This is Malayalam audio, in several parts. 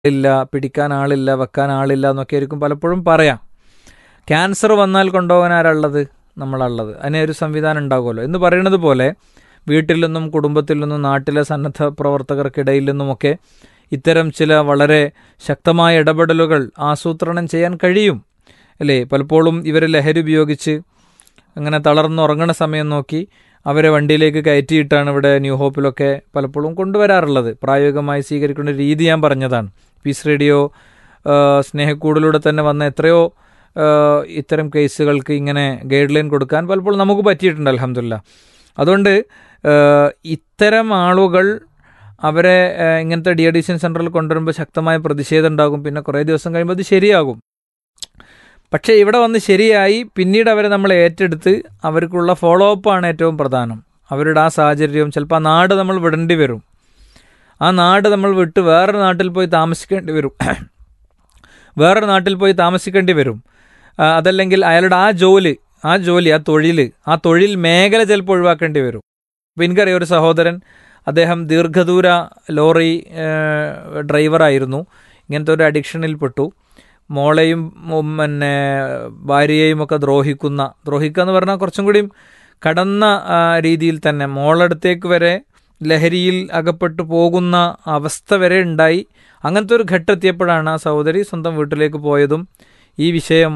ഇല്ല പിടിക്കാൻ ആളില്ല വെക്കാൻ ആളില്ല എന്നൊക്കെ ആയിരിക്കും പലപ്പോഴും പറയാം ക്യാൻസർ വന്നാൽ കൊണ്ടുപോകാൻ ആരാളുള്ളത് നമ്മളാളുള്ളത് അതിനെ ഒരു സംവിധാനം ഉണ്ടാകുമല്ലോ എന്ന് പറയുന്നത് പോലെ വീട്ടിൽ നിന്നും കുടുംബത്തിൽ നിന്നും നാട്ടിലെ സന്നദ്ധ പ്രവർത്തകർക്കിടയിൽ നിന്നുമൊക്കെ ഇത്തരം ചില വളരെ ശക്തമായ ഇടപെടലുകൾ ആസൂത്രണം ചെയ്യാൻ കഴിയും അല്ലേ പലപ്പോഴും ഇവർ ലഹരി ഉപയോഗിച്ച് അങ്ങനെ തളർന്നുറങ്ങണ സമയം നോക്കി അവരെ വണ്ടിയിലേക്ക് കയറ്റിയിട്ടാണ് ഇവിടെ ന്യൂ ഹോപ്പിലൊക്കെ പലപ്പോഴും കൊണ്ടുവരാറുള്ളത് പ്രായോഗികമായി സ്വീകരിക്കുന്ന രീതി ഞാൻ പറഞ്ഞതാണ് പീസ് റേഡിയോ സ്നേഹക്കൂടിലൂടെ തന്നെ വന്ന എത്രയോ ഇത്തരം കേസുകൾക്ക് ഇങ്ങനെ ഗൈഡ് ലൈൻ കൊടുക്കാൻ പലപ്പോഴും നമുക്ക് പറ്റിയിട്ടുണ്ട് അലഹമില്ല അതുകൊണ്ട് ഇത്തരം ആളുകൾ അവരെ ഇങ്ങനത്തെ ഡി അഡീഷൻ സെൻറ്ററിൽ കൊണ്ടുവരുമ്പോൾ ശക്തമായ പ്രതിഷേധം ഉണ്ടാകും പിന്നെ കുറേ ദിവസം കഴിയുമ്പോൾ അത് ശരിയാകും പക്ഷേ ഇവിടെ വന്ന് ശരിയായി പിന്നീട് അവരെ നമ്മൾ ഏറ്റെടുത്ത് അവർക്കുള്ള ഫോളോ അപ്പാണ് ഏറ്റവും പ്രധാനം അവരുടെ ആ സാഹചര്യവും ചിലപ്പോൾ ആ നാട് നമ്മൾ വിടേണ്ടി വരും ആ നാട് നമ്മൾ വിട്ട് വേറൊരു നാട്ടിൽ പോയി താമസിക്കേണ്ടി വരും വേറൊരു നാട്ടിൽ പോയി താമസിക്കേണ്ടി വരും അതല്ലെങ്കിൽ അയാളുടെ ആ ജോലി ആ ജോലി ആ തൊഴിൽ ആ തൊഴിൽ മേഖല ചിലപ്പോൾ ഒഴിവാക്കേണ്ടി വരും അപ്പോൾ എനിക്കറിയാം ഒരു സഹോദരൻ അദ്ദേഹം ദീർഘദൂര ലോറി ഡ്രൈവറായിരുന്നു ഇങ്ങനത്തെ ഒരു അഡിക്ഷനിൽപ്പെട്ടു മോളെയും പിന്നെ ഭാര്യയെയും ഒക്കെ ദ്രോഹിക്കുന്ന ദ്രോഹിക്കുക എന്ന് പറഞ്ഞാൽ കുറച്ചും കൂടിയും കടന്ന രീതിയിൽ തന്നെ മോളടുത്തേക്ക് വരെ ലഹരിയിൽ അകപ്പെട്ടു പോകുന്ന അവസ്ഥ വരെ ഉണ്ടായി അങ്ങനത്തെ ഒരു ഘട്ടെത്തിയപ്പോഴാണ് ആ സഹോദരി സ്വന്തം വീട്ടിലേക്ക് പോയതും ഈ വിഷയം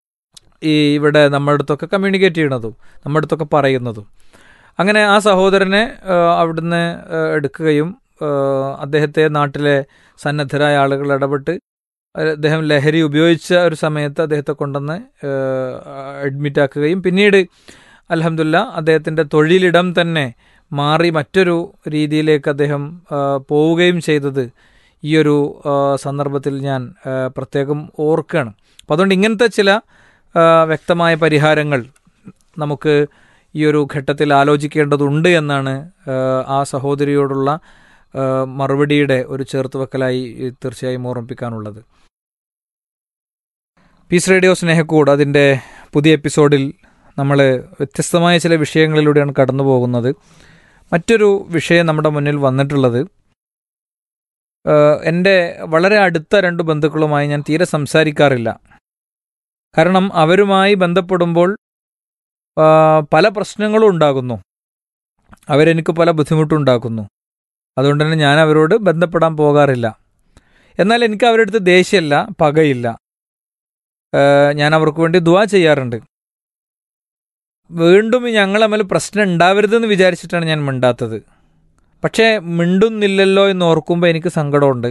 ഈ ഇവിടെ നമ്മുടെ അടുത്തൊക്കെ കമ്മ്യൂണിക്കേറ്റ് ചെയ്യണതും നമ്മുടെ അടുത്തൊക്കെ പറയുന്നതും അങ്ങനെ ആ സഹോദരനെ അവിടുന്ന് എടുക്കുകയും അദ്ദേഹത്തെ നാട്ടിലെ സന്നദ്ധരായ ആളുകൾ ഇടപെട്ട് അദ്ദേഹം ലഹരി ഉപയോഗിച്ച ഒരു സമയത്ത് അദ്ദേഹത്തെ കൊണ്ടുവന്ന് അഡ്മിറ്റ് ആക്കുകയും പിന്നീട് അലഹമില്ല അദ്ദേഹത്തിൻ്റെ തൊഴിലിടം തന്നെ മാറി മറ്റൊരു രീതിയിലേക്ക് അദ്ദേഹം പോവുകയും ചെയ്തത് ഈ ഒരു സന്ദർഭത്തിൽ ഞാൻ പ്രത്യേകം ഓർക്കുകയാണ് അപ്പം അതുകൊണ്ട് ഇങ്ങനത്തെ ചില വ്യക്തമായ പരിഹാരങ്ങൾ നമുക്ക് ഈ ഒരു ഘട്ടത്തിൽ ആലോചിക്കേണ്ടതുണ്ട് എന്നാണ് ആ സഹോദരിയോടുള്ള മറുപടിയുടെ ഒരു ചേർത്തുവെക്കലായി തീർച്ചയായും ഓർമ്മിപ്പിക്കാനുള്ളത് പീസ് റേഡിയോ സ്നേഹക്കൂട് അതിൻ്റെ പുതിയ എപ്പിസോഡിൽ നമ്മൾ വ്യത്യസ്തമായ ചില വിഷയങ്ങളിലൂടെയാണ് കടന്നു പോകുന്നത് മറ്റൊരു വിഷയം നമ്മുടെ മുന്നിൽ വന്നിട്ടുള്ളത് എൻ്റെ വളരെ അടുത്ത രണ്ട് ബന്ധുക്കളുമായി ഞാൻ തീരെ സംസാരിക്കാറില്ല കാരണം അവരുമായി ബന്ധപ്പെടുമ്പോൾ പല പ്രശ്നങ്ങളും ഉണ്ടാകുന്നു അവരെനിക്ക് പല ബുദ്ധിമുട്ടുണ്ടാക്കുന്നു അതുകൊണ്ട് തന്നെ ഞാൻ അവരോട് ബന്ധപ്പെടാൻ പോകാറില്ല എന്നാൽ എനിക്ക് അവരുടെ അടുത്ത് ദേഷ്യമല്ല പകയില്ല ഞാൻ അവർക്ക് വേണ്ടി ദുവാ ചെയ്യാറുണ്ട് വീണ്ടും ഞങ്ങൾ തമ്മിൽ പ്രശ്നം ഉണ്ടാവരുതെന്ന് വിചാരിച്ചിട്ടാണ് ഞാൻ മിണ്ടാത്തത് പക്ഷേ മിണ്ടുന്നില്ലല്ലോ എന്ന് ഓർക്കുമ്പോൾ എനിക്ക് സങ്കടമുണ്ട്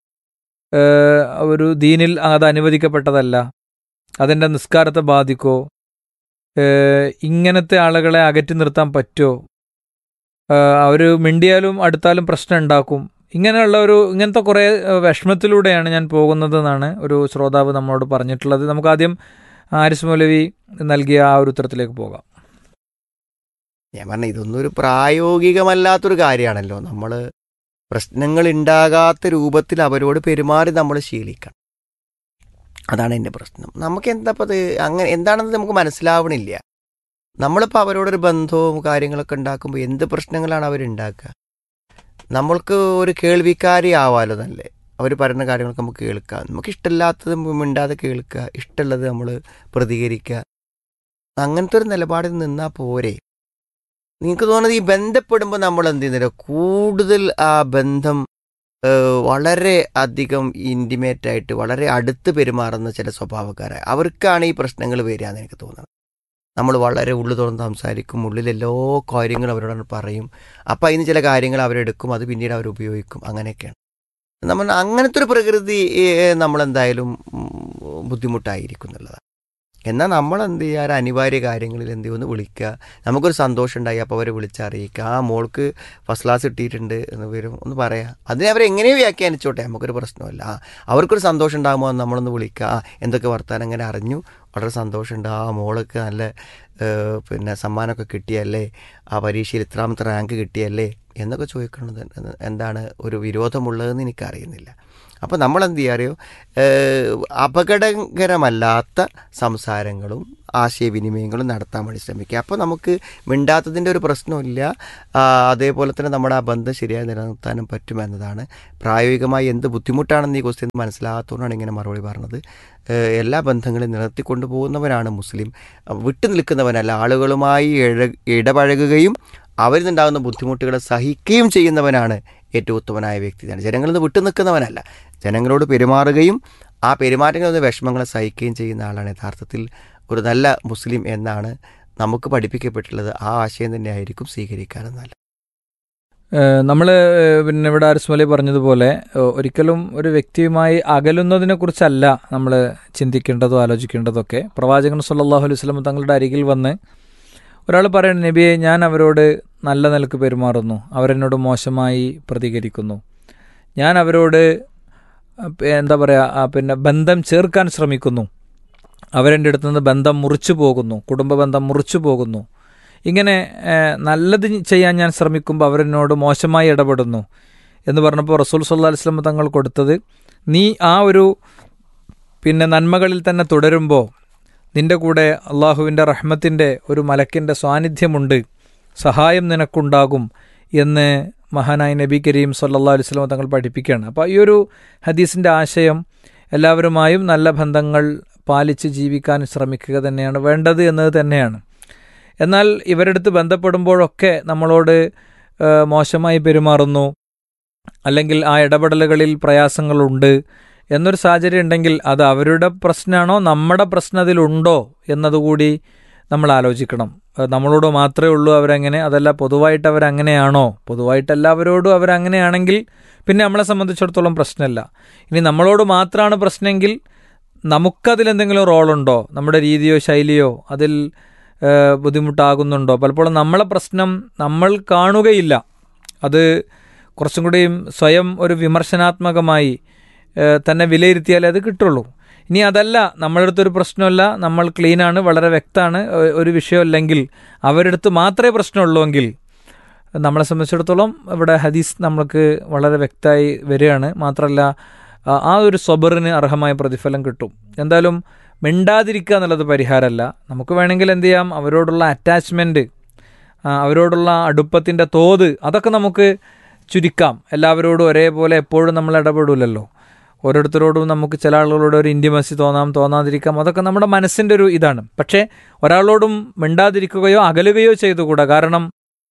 ഒരു ദീനിൽ അത് അനുവദിക്കപ്പെട്ടതല്ല അതെൻ്റെ നിസ്കാരത്തെ ബാധിക്കോ ഇങ്ങനത്തെ ആളുകളെ അകറ്റി നിർത്താൻ പറ്റുമോ അവർ മിണ്ടിയാലും അടുത്താലും പ്രശ്നം ഉണ്ടാക്കും ഇങ്ങനെയുള്ള ഒരു ഇങ്ങനത്തെ കുറേ വിഷമത്തിലൂടെയാണ് ഞാൻ പോകുന്നതെന്നാണ് ഒരു ശ്രോതാവ് നമ്മളോട് പറഞ്ഞിട്ടുള്ളത് നമുക്ക് ആദ്യം ആരിസ് മൗലവി നൽകിയ ആ ഒരു ഉത്തരത്തിലേക്ക് പോകാം ഞാൻ പറഞ്ഞ ഇതൊന്നും ഒരു പ്രായോഗികമല്ലാത്തൊരു കാര്യമാണല്ലോ നമ്മൾ പ്രശ്നങ്ങൾ ഉണ്ടാകാത്ത രൂപത്തിൽ അവരോട് പെരുമാറി നമ്മൾ ശീലിക്കണം അതാണ് എൻ്റെ പ്രശ്നം നമുക്ക് എന്താ അത് അങ്ങനെ എന്താണെന്ന് നമുക്ക് മനസ്സിലാവണില്ല നമ്മളിപ്പോൾ അവരോടൊരു ബന്ധവും കാര്യങ്ങളൊക്കെ ഉണ്ടാക്കുമ്പോൾ എന്ത് പ്രശ്നങ്ങളാണ് അവരുണ്ടാക്കുക നമ്മൾക്ക് ഒരു കേൾവിക്കാരി ആവാലോ നല്ലേ അവർ പറയുന്ന കാര്യങ്ങളൊക്കെ നമുക്ക് കേൾക്കാം നമുക്ക് ഇഷ്ടമില്ലാത്തത് മിണ്ടാതെ കേൾക്കുക ഇഷ്ടമുള്ളത് നമ്മൾ പ്രതികരിക്കുക അങ്ങനത്തെ ഒരു നിലപാടിൽ നിന്നാൽ പോരെ നിങ്ങൾക്ക് തോന്നുന്നത് ഈ ബന്ധപ്പെടുമ്പോൾ നമ്മൾ എന്ത് ചെയ്യുന്നില്ല കൂടുതൽ ആ ബന്ധം വളരെ അധികം ഇൻറ്റിമേറ്റ് ആയിട്ട് വളരെ അടുത്ത് പെരുമാറുന്ന ചില സ്വഭാവക്കാരായ അവർക്കാണ് ഈ പ്രശ്നങ്ങൾ വരിക എന്ന് എനിക്ക് തോന്നുന്നത് നമ്മൾ വളരെ ഉള്ളു തുറന്ന് സംസാരിക്കും ഉള്ളിൽ എല്ലാ കാര്യങ്ങളും അവരോട് പറയും അപ്പം അതിന് ചില കാര്യങ്ങൾ അവരെടുക്കും അത് പിന്നീട് അവർ ഉപയോഗിക്കും അങ്ങനെയൊക്കെയാണ് നമ്മൾ അങ്ങനത്തെ ഒരു പ്രകൃതി നമ്മളെന്തായാലും ബുദ്ധിമുട്ടായിരിക്കും എന്നുള്ളതാണ് എന്നാൽ നമ്മൾ എന്ത് ചെയ്യുക ഒരു അനിവാര്യ കാര്യങ്ങളിൽ എന്ത് ചെയ്യുമെന്ന് വിളിക്കുക നമുക്കൊരു സന്തോഷം ഉണ്ടായി അപ്പോൾ അവരെ വിളിച്ചറിയിക്കുക ആ മോൾക്ക് ഫസ്റ്റ് ക്ലാസ് കിട്ടിയിട്ടുണ്ട് എന്ന് വരും ഒന്ന് പറയാം അതിനെ അവരെങ്ങനെയോ വ്യാഖ്യാനിച്ചോട്ടെ നമുക്കൊരു പ്രശ്നമല്ല ആ അവർക്കൊരു സന്തോഷം ഉണ്ടാകുമ്പോൾ നമ്മളൊന്ന് വിളിക്കുക ആ എന്തൊക്കെ വർത്താനം അങ്ങനെ അറിഞ്ഞു വളരെ സന്തോഷമുണ്ട് ആ മോൾക്ക് നല്ല പിന്നെ സമ്മാനമൊക്കെ കിട്ടിയല്ലേ ആ പരീക്ഷയിൽ ഇത്രാമത്തെ റാങ്ക് കിട്ടിയല്ലേ എന്നൊക്കെ ചോദിക്കുന്നത് എന്താണ് ഒരു വിരോധമുള്ളതെന്ന് എനിക്കറിയുന്നില്ല അപ്പോൾ നമ്മൾ എന്ത് ചെയ്യുക അറിയോ ഏഹ് അപകടകരമല്ലാത്ത സംസാരങ്ങളും ആശയവിനിമയങ്ങളും നടത്താൻ വേണ്ടി ശ്രമിക്കുക അപ്പോൾ നമുക്ക് മിണ്ടാത്തതിൻ്റെ ഒരു പ്രശ്നമില്ല ആ, അതേപോലെ തന്നെ നമ്മുടെ ആ ബന്ധം ശരിയായി നിലനിർത്താനും പറ്റുമെന്നതാണ് പ്രായോഗികമായി എന്ത് ബുദ്ധിമുട്ടാണെന്ന് ഈ ക്വസ്റ്റ്യൻ മനസ്സിലാകാത്തതുകൊണ്ടാണ് ഇങ്ങനെ മറുപടി പറഞ്ഞത് ഏഹ് എല്ലാ ബന്ധങ്ങളും നിലനിർത്തിക്കൊണ്ടു പോകുന്നവനാണ് മുസ്ലിം വിട്ടു നിൽക്കുന്നവനല്ല ആളുകളുമായി ഇഴ ഇടപഴകുകയും അവരിൽ നിന്നുണ്ടാകുന്ന ബുദ്ധിമുട്ടുകളെ സഹിക്കുകയും ചെയ്യുന്നവനാണ് ഏറ്റവും ഉത്തമനായ വ്യക്തിയാണ് ജനങ്ങളിൽ നിന്ന് വിട്ടു നിൽക്കുന്നവനല്ല ജനങ്ങളോട് പെരുമാറുകയും ആ പെരുമാറ്റങ്ങളിൽ നിന്ന് വിഷമങ്ങളെ സഹിക്കുകയും ചെയ്യുന്ന ആളാണ് യഥാർത്ഥത്തിൽ ഒരു നല്ല മുസ്ലിം എന്നാണ് നമുക്ക് പഠിപ്പിക്കപ്പെട്ടുള്ളത് ആ ആശയം തന്നെയായിരിക്കും സ്വീകരിക്കാനും നല്ലത് നമ്മൾ പിന്നെ ഇവിടെ അരിസ്മലി പറഞ്ഞതുപോലെ ഏഹ്, ഒരിക്കലും ഒരു വ്യക്തിയുമായി അകലുന്നതിനെ കുറിച്ചല്ല നമ്മൾ ചിന്തിക്കേണ്ടതോ ആലോചിക്കേണ്ടതൊക്കെ പ്രവാചകൻ സല്ലല്ലാഹു അലൈഹി വസല്ലം തങ്ങളുടെ അരികിൽ വന്ന് ഒരാൾ പറയുന്നത് നബിയെ ഞാൻ അവരോട് നല്ല നിലക്ക് പെരുമാറുന്നു അവരെന്നോട് മോശമായി പ്രതികരിക്കുന്നു ഞാൻ അവരോട് അഹ് എന്താ പറയുക പിന്നെ ബന്ധം ചേർക്കാൻ ശ്രമിക്കുന്നു അവരെൻ്റെ അടുത്ത് നിന്ന് ബന്ധം മുറിച്ചു പോകുന്നു കുടുംബ ബന്ധം മുറിച്ചു പോകുന്നു ഇങ്ങനെ ഏഹ്, നല്ലത് ചെയ്യാൻ ഞാൻ ശ്രമിക്കുമ്പോൾ അവരെന്നോട് മോശമായി ഇടപെടുന്നു എന്ന് പറഞ്ഞപ്പോൾ റസൂൽ സല്ലാ അലിസ്ലം തങ്ങൾ കൊടുത്തത് നീ ആ ഒരു പിന്നെ നന്മകളിൽ തന്നെ തുടരുമ്പോൾ നിന്റെ കൂടെ അള്ളാഹുവിൻ്റെ റഹ്മത്തിൻ്റെ ഒരു മലക്കിൻ്റെ സാന്നിധ്യമുണ്ട് സഹായം നിനക്കുണ്ടാകും എന്ന് മഹാനായ നബി കരീം സല്ലാ അലൈഹി സ്വലം തങ്ങൾ പഠിപ്പിക്കുകയാണ് അപ്പോൾ ഈ ഒരു ഹദീസിൻ്റെ ആശയം എല്ലാവരുമായും നല്ല ബന്ധങ്ങൾ പാലിച്ച് ജീവിക്കാൻ ശ്രമിക്കുക തന്നെയാണ് വേണ്ടത് എന്നത് തന്നെയാണ് എന്നാൽ ഇവരെടുത്ത് ബന്ധപ്പെടുമ്പോഴൊക്കെ നമ്മളോട് ആ, മോശമായി പെരുമാറുന്നു അല്ലെങ്കിൽ ആ ഇടപെടലുകളിൽ പ്രയാസങ്ങളുണ്ട് എന്നൊരു സാഹചര്യം ഉണ്ടെങ്കിൽ അത് അവരുടെ പ്രശ്നമാണോ നമ്മുടെ പ്രശ്നം അതിലുണ്ടോ എന്നതുകൂടി നമ്മൾ ആലോചിക്കണം അത് നമ്മളോട് മാത്രമേ ഉള്ളൂ അവരങ്ങനെ അതല്ല പൊതുവായിട്ട് അവരങ്ങനെയാണോ പൊതുവായിട്ട് എല്ലാവരോടും അവരങ്ങനെയാണെങ്കിൽ പിന്നെ നമ്മളെ സംബന്ധിച്ചിടത്തോളം പ്രശ്നമില്ല ഇനി നമ്മളോട് മാത്രമാണ് പ്രശ്നമെങ്കിൽ നമുക്കതിലെന്തെങ്കിലും റോളുണ്ടോ നമ്മുടെ രീതിയോ ശൈലിയോ അതിൽ ഏഹ്, ബുദ്ധിമുട്ടാകുന്നുണ്ടോ പലപ്പോഴും നമ്മളെ പ്രശ്നം നമ്മൾ കാണുകയില്ല അത് കുറച്ചും കൂടിയും സ്വയം ഒരു വിമർശനാത്മകമായി ഏഹ്, തന്നെ വിലയിരുത്തിയാലേ അത് കിട്ടുള്ളൂ ഇനി അതല്ല നമ്മളുടെ അടുത്തൊരു പ്രശ്നമല്ല നമ്മൾ ക്ലീനാണ് വളരെ വ്യക്തമാണ് ഒ- ഒരു വിഷയമില്ലെങ്കിൽ അവരുടെ അടുത്ത് മാത്രമേ പ്രശ്നമുള്ളൂ എങ്കിൽ നമ്മളെ സംബന്ധിച്ചിടത്തോളം ഇവിടെ ഹദീസ് നമ്മൾക്ക് വളരെ വ്യക്തമായി വരികയാണ് മാത്രമല്ല ആ- ആ ഒരു സ്വബറിന് അർഹമായ പ്രതിഫലം കിട്ടും എന്തായാലും മിണ്ടാതിരിക്കുക എന്നുള്ളത് പരിഹാരമല്ല നമുക്ക് വേണമെങ്കിൽ എന്ത് ചെയ്യാം അവരോടുള്ള അറ്റാച്ച്മെൻറ്റ് അവരോടുള്ള അടുപ്പത്തിൻ്റെ തോത് അതൊക്കെ നമുക്ക് ചുരുക്കാം എല്ലാവരോടും ഒരേപോലെ എപ്പോഴും നമ്മൾ ഇടപെടില്ലല്ലോ ഓരോരുത്തരോടും നമുക്ക് ചില ആളുകളോട് ഒരു ഇൻറ്റിമസി തോന്നാം തോന്നാതിരിക്കാം അതൊക്കെ നമ്മുടെ മനസ്സിൻ്റെ ഒരു ഇതാണ് പക്ഷേ ഒരാളോടും മിണ്ടാതിരിക്കുകയോ അകലുകയോ ചെയ്തുകൂടാ കാരണം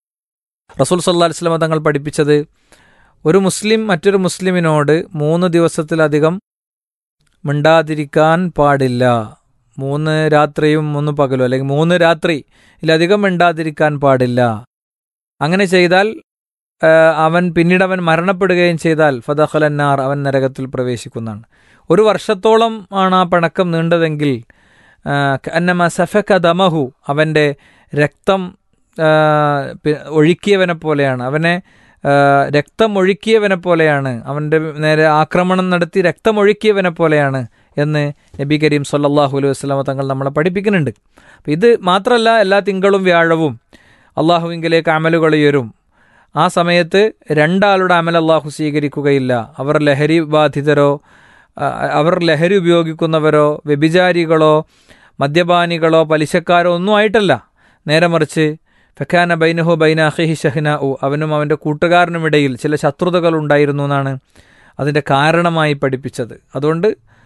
റസൂൽ സല്ലാ വസ്ലമ തങ്ങൾ പഠിപ്പിച്ചത് ഒരു മുസ്ലിം മറ്റൊരു മുസ്ലിമിനോട് മൂന്ന് ദിവസത്തിലധികം മിണ്ടാതിരിക്കാൻ പാടില്ല മൂന്ന് രാത്രിയും മൂന്ന് പകലും അല്ലെങ്കിൽ മൂന്ന് രാത്രി ഇതിലധികം മിണ്ടാതിരിക്കാൻ പാടില്ല അങ്ങനെ ചെയ്താൽ ആ, അവൻ പിന്നീട് അവൻ മരണപ്പെടുകയും ചെയ്താൽ ഫതഖലന്നാർ അവൻ നരകത്തിൽ പ്രവേശിക്കുന്നതാണ് ഒരു വർഷത്തോളം ആണ് ആ പിണക്കം നീണ്ടതെങ്കിൽ ആ, അന്നമ സഫക ദമഹു അവൻ്റെ രക്തം ആ, പി- ഒഴുക്കിയവനെ പോലെയാണ് അവനെ ആ, രക്തം ഒഴുക്കിയവനെ പോലെയാണ് അവൻ്റെ നേരെ ആക്രമണം നടത്തി രക്തം ഒഴുക്കിയവനെ പോലെയാണ് എന്ന് നബി കരീം സല്ലല്ലാഹു അലൈഹി വസ്ലാമ തങ്ങൾ നമ്മളെ പഠിപ്പിക്കുന്നുണ്ട് അപ്പം ഇത് മാത്രമല്ല എല്ലാ തിങ്കളും വ്യാഴവും അള്ളാഹുവിങ്കിലേക്ക് അമലുകൾ ഉയരും ആ സമയത്ത് രണ്ടാളുടെ അമൽ അള്ളാഹു സ്വീകരിക്കുകയില്ല അവർ ലഹരി ബാധിതരോ ആ, അവർ ലഹരി ഉപയോഗിക്കുന്നവരോ വ്യഭിചാരികളോ മദ്യപാനികളോ പലിശക്കാരോ ഒന്നും ആയിട്ടല്ല നേരെ മറിച്ച് ഫഖാന ബൈനഹു ബൈന അഹിഹി ഷഹ്ന ഉ അവനും അവൻ്റെ കൂട്ടുകാരനുമിടയിൽ ചില ശത്രുതകൾ ഉണ്ടായിരുന്നു എന്നാണ് അതിൻ്റെ കാരണമായി പഠിപ്പിച്ചത് അതുകൊണ്ട്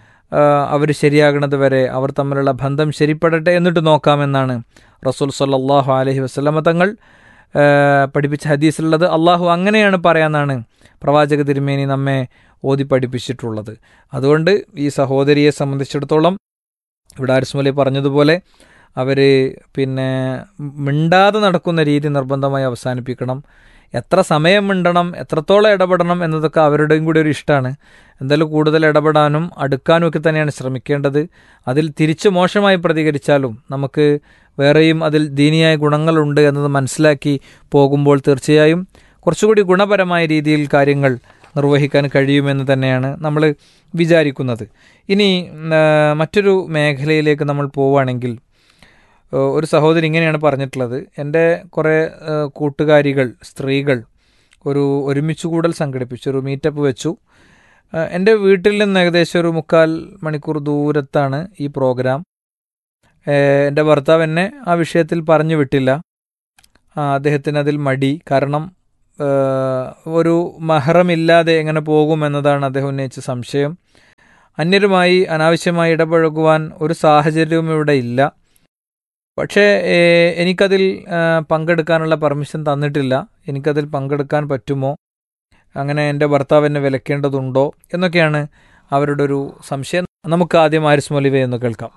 അവർ ശരിയാകണത് വരെ അവർ തമ്മിലുള്ള ബന്ധം ശരിപ്പെടട്ടെ എന്നിട്ട് നോക്കാമെന്നാണ് റസൂൽ സല്ലാഹു അലഹി വസ്ലമ തങ്ങൾ ആ, പഠിപ്പിച്ച ഹദീസിലുള്ളത് അള്ളാഹു അങ്ങനെയാണ് പറയാമെന്നാണ് പ്രവാചക തിരുമേനി നമ്മെ ഓതി പഠിപ്പിച്ചിട്ടുള്ളത് അതുകൊണ്ട് ഈ സഹോദരിയെ സംബന്ധിച്ചിടത്തോളം ഇവിടെ ആരിസ്മലി പറഞ്ഞതുപോലെ അവർ പിന്നെ മിണ്ടാതെ നടക്കുന്ന രീതി നിർബന്ധമായി അവസാനിപ്പിക്കണം എത്ര സമയം മിണ്ടണം എത്രത്തോളം ഇടപെടണം എന്നതൊക്കെ അവരുടെയും കൂടി ഒരു ഇഷ്ടമാണ് എന്തായാലും കൂടുതൽ ഇടപെടാനും അടുക്കാനും ഒക്കെ തന്നെയാണ് ശ്രമിക്കേണ്ടത് അതിൽ തിരിച്ചു മോശമായി പ്രതികരിച്ചാലും നമുക്ക് വേറെയും അതിൽ ദീനിയായ ഗുണങ്ങളുണ്ട് എന്നത് മനസ്സിലാക്കി പോകുമ്പോൾ തീർച്ചയായും കുറച്ചുകൂടി ഗുണപരമായ രീതിയിൽ കാര്യങ്ങൾ നിർവഹിക്കാൻ കഴിയുമെന്ന് തന്നെയാണ് നമ്മൾ വിചാരിക്കുന്നത് ഇനി ആ, മറ്റൊരു മേഖലയിലേക്ക് നമ്മൾ പോവുകയാണെങ്കിൽ ആ, ഒരു സഹോദരി ഇങ്ങനെയാണ് പറഞ്ഞിട്ടുള്ളത് എൻ്റെ കുറേ ആ, കൂട്ടുകാരികൾ സ്ത്രീകൾ ഒരു ഒരുമിച്ച് കൂടൽ സംഘടിപ്പിച്ചു ഒരു മീറ്റപ്പ് വെച്ചു ഏഹ് എൻ്റെ വീട്ടിൽ നിന്ന് ഏകദേശം ഒരു മുക്കാൽ മണിക്കൂർ ദൂരത്താണ് ഈ പ്രോഗ്രാം ഏഹ് എൻ്റെ ഭർത്താവ് എന്നെ ആ വിഷയത്തിൽ പറഞ്ഞു വിട്ടില്ല ആ, അദ്ദേഹത്തിന് അതിൽ മടി കാരണം ഏഹ് ഒരു മഹറമില്ലാതെ എങ്ങനെ പോകും എന്നതാണ് അദ്ദേഹം ഉന്നയിച്ച സംശയം അന്യരുമായി അനാവശ്യമായി ഇടപഴകുവാൻ ഒരു സാഹചര്യവും ഇവിടെ ഇല്ല പക്ഷേ ഏഹ് എനിക്കതിൽ ഏഹ് പങ്കെടുക്കാനുള്ള പെർമിഷൻ തന്നിട്ടില്ല എനിക്കതിൽ പങ്കെടുക്കാൻ പറ്റുമോ അങ്ങനെ എൻ്റെ ഭർത്താവ് എന്നെ വിലക്കേണ്ടതുണ്ടോ എന്നൊക്കെയാണ് അവരുടെ ഒരു സംശയം നമുക്ക് ആദ്യം ആരിസ് മൊലിവെ എന്ന് കേൾക്കാം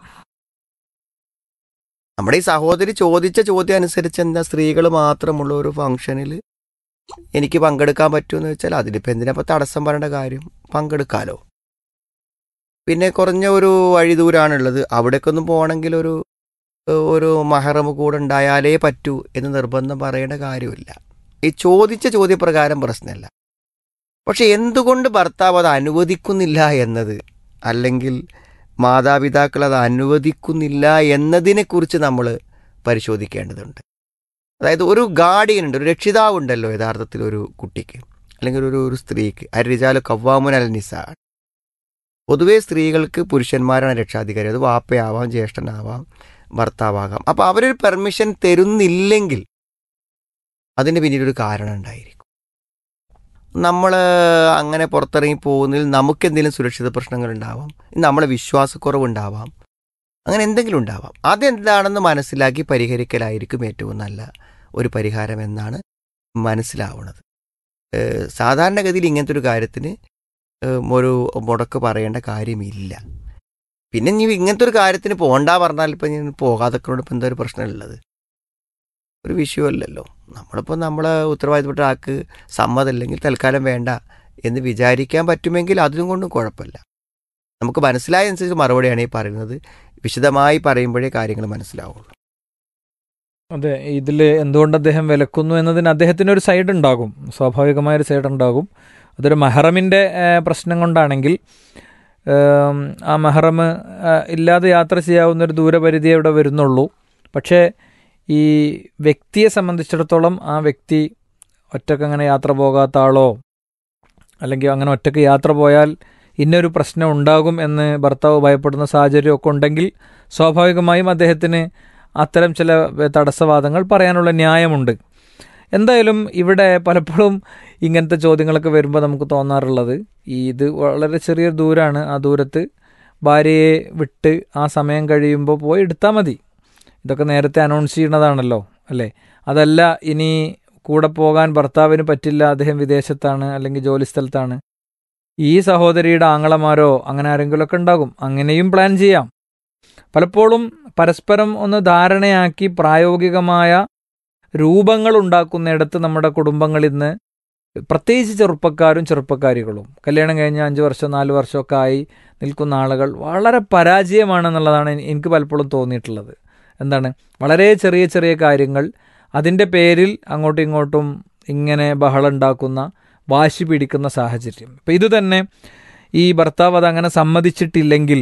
നമ്മുടെ ഈ സഹോദരി ചോദിച്ച ചോദ്യം അനുസരിച്ച് എന്താ സ്ത്രീകൾ മാത്രമുള്ള ഒരു ഫംഗ്ഷനിൽ എനിക്ക് പങ്കെടുക്കാൻ പറ്റുമെന്ന് വെച്ചാൽ അതിലിപ്പോൾ എന്തിനാ ഇപ്പം തടസ്സം പറയേണ്ട കാര്യം പങ്കെടുക്കാലോ പിന്നെ കുറഞ്ഞ ഒരു വഴി ദൂരാണുള്ളത് അവിടേക്കൊന്നും പോകണമെങ്കിൽ ഒരു ഒരു മഹറം കൂടെ ഉണ്ടായാലേ പറ്റൂ എന്ന് നിർബന്ധം പറയേണ്ട കാര്യമില്ല ഈ ചോദിച്ച ചോദ്യപ്രകാരം പ്രശ്നമല്ല പക്ഷെ എന്തുകൊണ്ട് ഭർത്താവ് അത് അനുവദിക്കുന്നില്ല എന്നത് അല്ലെങ്കിൽ മാതാപിതാക്കൾ അത് അനുവദിക്കുന്നില്ല എന്നതിനെക്കുറിച്ച് നമ്മൾ പരിശോധിക്കേണ്ടതുണ്ട് അതായത് ഒരു ഗാർഡിയൻ ഉണ്ട് ഒരു രക്ഷിതാവ് ഉണ്ടല്ലോ യഥാർത്ഥത്തിൽ ഒരു കുട്ടിക്ക് അല്ലെങ്കിൽ ഒരു ഒരു സ്ത്രീക്ക് അരിജാല് കവ്വാമുൻ അൽ നിസാ പൊതുവേ സ്ത്രീകൾക്ക് പുരുഷന്മാരാണ് രക്ഷാധികാരി അത് വാപ്പയാവാം ജ്യേഷ്ഠനാവാം ഭർത്താവാകാം അപ്പോൾ അവരൊരു പെർമിഷൻ തരുന്നില്ലെങ്കിൽ അതിന് പിന്നീടൊരു കാരണം ഉണ്ടായിരിക്കും നമ്മൾ അങ്ങനെ പുറത്തിറങ്ങി പോകുന്നതിൽ നമുക്ക് എന്തെങ്കിലും സുരക്ഷിത പ്രശ്നങ്ങൾ ഉണ്ടാവാം നമ്മളെ വിശ്വാസക്കുറവുണ്ടാവാം അങ്ങനെ എന്തെങ്കിലും ഉണ്ടാവാം അതെന്താണെന്ന് മനസ്സിലാക്കി പരിഹരിക്കലായിരിക്കും ഏറ്റവും നല്ല ഒരു പരിഹാരം എന്നാണ് മനസ്സിലാവുന്നത് ഏഹ് സാധാരണഗതിയിൽ ഇങ്ങനത്തെ ഒരു കാര്യത്തിന് ഏഹ് ഒരു മുടക്ക് പറയേണ്ട കാര്യമില്ല പിന്നെ ഇനി ഇങ്ങനത്തെ ഒരു കാര്യത്തിന് പോകണ്ട പറഞ്ഞാൽ ഇപ്പം ഞാൻ പോകാതൊക്കെ ഇപ്പം എന്താ ഒരു പ്രശ്നമുള്ളത് ഒരു വിഷയമല്ലല്ലോ നമ്മളിപ്പോൾ നമ്മളെ ഉത്തരവാദിത്തപ്പെട്ട ആൾക്ക് സമ്മതമില്ലെങ്കിൽ തൽക്കാലം വേണ്ട എന്ന് വിചാരിക്കാൻ പറ്റുമെങ്കിൽ അതിനും കൊണ്ടും കുഴപ്പമില്ല നമുക്ക് മനസ്സിലായ അനുസരിച്ച് മറുപടിയാണ് ഈ പറയുന്നത് വിശദമായി പറയുമ്പോഴേ കാര്യങ്ങൾ മനസ്സിലാവുള്ളൂ അതെ ഇതിൽ എന്തുകൊണ്ട് അദ്ദേഹം വിലക്കുന്നു എന്നതിന് അദ്ദേഹത്തിന് ഒരു സൈഡ് ഉണ്ടാകും സ്വാഭാവികമായൊരു സൈഡ് ഉണ്ടാകും അതൊരു മെഹറമിൻ്റെ പ്രശ്നം കൊണ്ടാണെങ്കിൽ ഏം, ആ മെഹറം ആ, ഇല്ലാതെ യാത്ര ചെയ്യാവുന്ന ഒരു ദൂരപരിധിയേ ഇവിടെ വരുന്നുള്ളൂ പക്ഷേ ഈ വ്യക്തിയെ സംബന്ധിച്ചിടത്തോളം ആ വ്യക്തി ഒറ്റക്ക് അങ്ങനെ യാത്ര പോകാത്ത ആളോ അല്ലെങ്കിൽ അങ്ങനെ ഒറ്റക്ക് യാത്ര പോയാൽ ഇന്നൊരു പ്രശ്നം ഉണ്ടാകും എന്ന് ഭർത്താവ് ഭയപ്പെടുന്ന സാഹചര്യമൊക്കെ ഉണ്ടെങ്കിൽ സ്വാഭാവികമായും അദ്ദേഹത്തിന് അത്തരം ചില തടസ്സവാദങ്ങൾ പറയാനുള്ള ന്യായമുണ്ട് എന്തായാലും ഇവിടെ പലപ്പോഴും ഇങ്ങനത്തെ ചോദ്യങ്ങളൊക്കെ വരുമ്പോൾ നമുക്ക് തോന്നാറുള്ളത് ഈ ഇത് വളരെ ചെറിയ ദൂരമാണ് ആ ദൂരത്ത് ഭാര്യയെ വിട്ട് ആ സമയം കഴിയുമ്പോൾ പോയി എടുത്താൽ മതി ഇതൊക്കെ നേരത്തെ അനൗൺസ് ചെയ്യുന്നതാണല്ലോ അല്ലേ അതല്ല ഇനി കൂടെ പോകാൻ ഭർത്താവിന് പറ്റില്ല അദ്ദേഹം വിദേശത്താണ് അല്ലെങ്കിൽ ജോലി സ്ഥലത്താണ് ഈ സഹോദരിയുടെ ആങ്ങളമാരോ അങ്ങനെ ആരെങ്കിലുമൊക്കെ ഉണ്ടാകും അങ്ങനെയും പ്ലാൻ ചെയ്യാം പലപ്പോഴും പരസ്പരം ഒന്ന് ധാരണയാക്കി പ്രായോഗികമായ രൂപങ്ങൾ ഉണ്ടാക്കുന്നിടത്ത് നമ്മുടെ കുടുംബങ്ങളിൽ നിന്ന് പ്രത്യേകിച്ച് ചെറുപ്പക്കാരും ചെറുപ്പക്കാരികളും കല്യാണം കഴിഞ്ഞ അഞ്ച് വർഷം നാല് വർഷമൊക്കെ ആയി നിൽക്കുന്ന ആളുകൾ വളരെ പരാജയമാണെന്നുള്ളതാണ് എനി- എനിക്ക് പലപ്പോഴും തോന്നിയിട്ടുള്ളത് എന്താണ് വളരെ ചെറിയ ചെറിയ കാര്യങ്ങൾ അതിൻ്റെ പേരിൽ അങ്ങോട്ടും ഇങ്ങോട്ടും ഇങ്ങനെ ബഹളം ഉണ്ടാക്കുന്ന വാശി പിടിക്കുന്ന സാഹചര്യം ഇപ്പം ഇത് തന്നെ ഈ ഭർത്താവ് അത് അങ്ങനെ സമ്മതിച്ചിട്ടില്ലെങ്കിൽ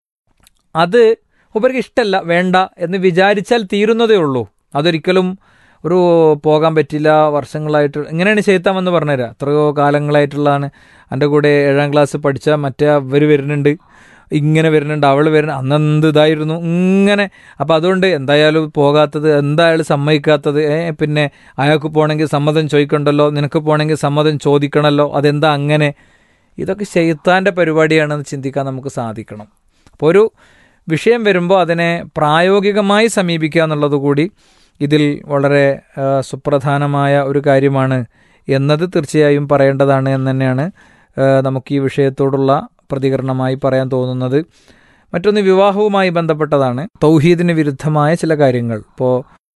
അത് ഉപരിക്ക് ഇഷ്ടമല്ല വേണ്ട എന്ന് വിചാരിച്ചാൽ തീരുന്നതേ ഉള്ളൂ അതൊരിക്കലും ഒരു പോകാൻ പറ്റില്ല വർഷങ്ങളായിട്ട് ഇങ്ങനെയാണ് ചെയ്ത്താമെന്ന് പറഞ്ഞുതരാം എത്രയോ കാലങ്ങളായിട്ടുള്ളതാണ് എൻ്റെ കൂടെ ഏഴാം ക്ലാസ് പഠിച്ച മറ്റേ അവർ വരുന്നുണ്ട് ഇങ്ങനെ വരുന്നുണ്ട് അവൾ വരുന്ന അന്നെന്ത് ഇതായിരുന്നു ഇങ്ങനെ അപ്പം അതുകൊണ്ട് എന്തായാലും പോകാത്തത് എന്തായാലും സമ്മതിക്കാത്തത് ഏ പിന്നെ അയാൾക്ക് പോകണമെങ്കിൽ സമ്മതം ചോദിക്കണ്ടല്ലോ നിനക്ക് പോകണമെങ്കിൽ സമ്മതം ചോദിക്കണമല്ലോ അതെന്താ അങ്ങനെ ഇതൊക്കെ ചെയ്ത്താൻ്റെ പരിപാടിയാണെന്ന് ചിന്തിക്കാൻ നമുക്ക് സാധിക്കണം അപ്പോൾ ഒരു വിഷയം വരുമ്പോൾ അതിനെ പ്രായോഗികമായി സമീപിക്കുക എന്നുള്ളത് കൂടി ഇതിൽ വളരെ ആ, സുപ്രധാനമായ ഒരു കാര്യമാണ് എന്നത് തീർച്ചയായും പറയേണ്ടതാണ് എന്ന് തന്നെയാണ് ആ, നമുക്ക് ഈ വിഷയത്തോടുള്ള പ്രതികരണമായി പറയാൻ തോന്നുന്നത് മറ്റൊന്ന് വിവാഹവുമായി ബന്ധപ്പെട്ടതാണ് തൗഹീദിന് വിരുദ്ധമായ ചില കാര്യങ്ങൾ ഇപ്പോൾ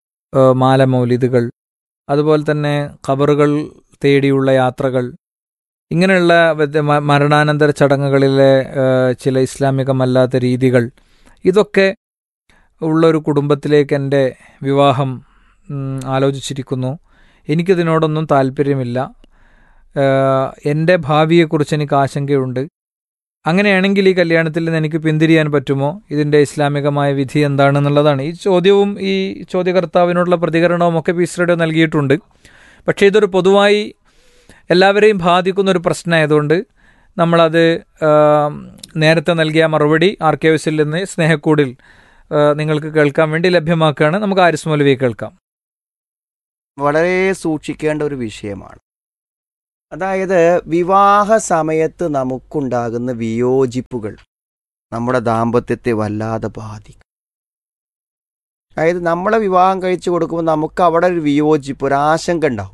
മാലമൗലിദുകൾ അതുപോലെ തന്നെ ഖബറുകൾ തേടിയുള്ള യാത്രകൾ ഇങ്ങനെയുള്ള വ്യത്യ- മ- മരണാനന്തര ചടങ്ങുകളിലെ ആ, ചില ഇസ്ലാമികമല്ലാത്ത രീതികൾ ഇതൊക്കെ ഉള്ള ഒരു കുടുംബത്തിലേക്ക് എൻ്റെ വിവാഹം ഉം, ആലോചിച്ചിരിക്കുന്നു എനിക്കിതിനോടൊന്നും താല്പര്യമില്ല ആ, എൻ്റെ ഭാവിയെക്കുറിച്ച് എനിക്ക് ആശങ്കയുണ്ട് അങ്ങനെയാണെങ്കിൽ ഈ കല്യാണത്തിൽ നിന്ന് എനിക്ക് പിന്തിരിയാൻ പറ്റുമോ ഇതിൻ്റെ ഇസ്ലാമികമായ വിധി എന്താണെന്നുള്ളതാണ് ഈ ചോദ്യവും ഈ ചോദ്യകർത്താവിനോടുള്ള പ്രതികരണവും ഒക്കെ പീസ് റേഡിയോ നൽകിയിട്ടുണ്ട് പക്ഷേ ഇതൊരു പൊതുവായി എല്ലാവരെയും ബാധിക്കുന്ന ഒരു പ്രശ്നമായതുകൊണ്ട് നമ്മളത് ആ, നേരത്തെ നൽകിയ മറുപടി ആർക്കേവസിൽ നിന്ന് സ്നേഹക്കൂടിൽ ആ, നിങ്ങൾക്ക് കേൾക്കാൻ വേണ്ടി ലഭ്യമാക്കുകയാണ് നമുക്ക് ആരിസ് മൗലവിയെ കേൾക്കാം വളരെ സൂക്ഷിക്കേണ്ട ഒരു വിഷയമാണ് അതായത് വിവാഹ സമയത്ത് നമുക്കുണ്ടാകുന്ന വിയോജിപ്പുകൾ നമ്മുടെ ദാമ്പത്യത്തെ വല്ലാതെ ബാധിക്കും അതായത് നമ്മളെ വിവാഹം കഴിച്ചു കൊടുക്കുമ്പോൾ നമുക്ക് അവിടെ ഒരു വിയോജിപ്പ് ഒരു ആശങ്ക ഉണ്ടാവും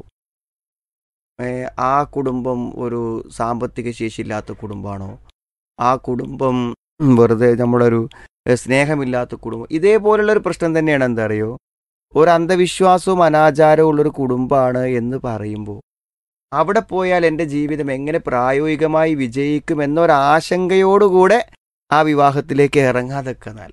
ഏ, ആ കുടുംബം ഒരു സാമ്പത്തിക ശേഷിയില്ലാത്ത കുടുംബമാണോ ആ കുടുംബം വെറുതെ നമ്മളൊരു ഏ, സ്നേഹമില്ലാത്ത കുടുംബം ഇതേപോലുള്ള ഒരു പ്രശ്നം തന്നെയാണ് എന്താ അറിയോ ഒരു അന്ധവിശ്വാസവും അനാചാരവും ഉള്ളൊരു കുടുംബമാണ് എന്ന് പറയുമ്പോൾ അവിടെ പോയാൽ എൻ്റെ ജീവിതം എങ്ങനെ പ്രായോഗികമായി വിജയിക്കും എന്നൊരാശങ്കയോടുകൂടെ ആ വിവാഹത്തിലേക്ക് ഇറങ്ങാതൊക്കെ നല്ല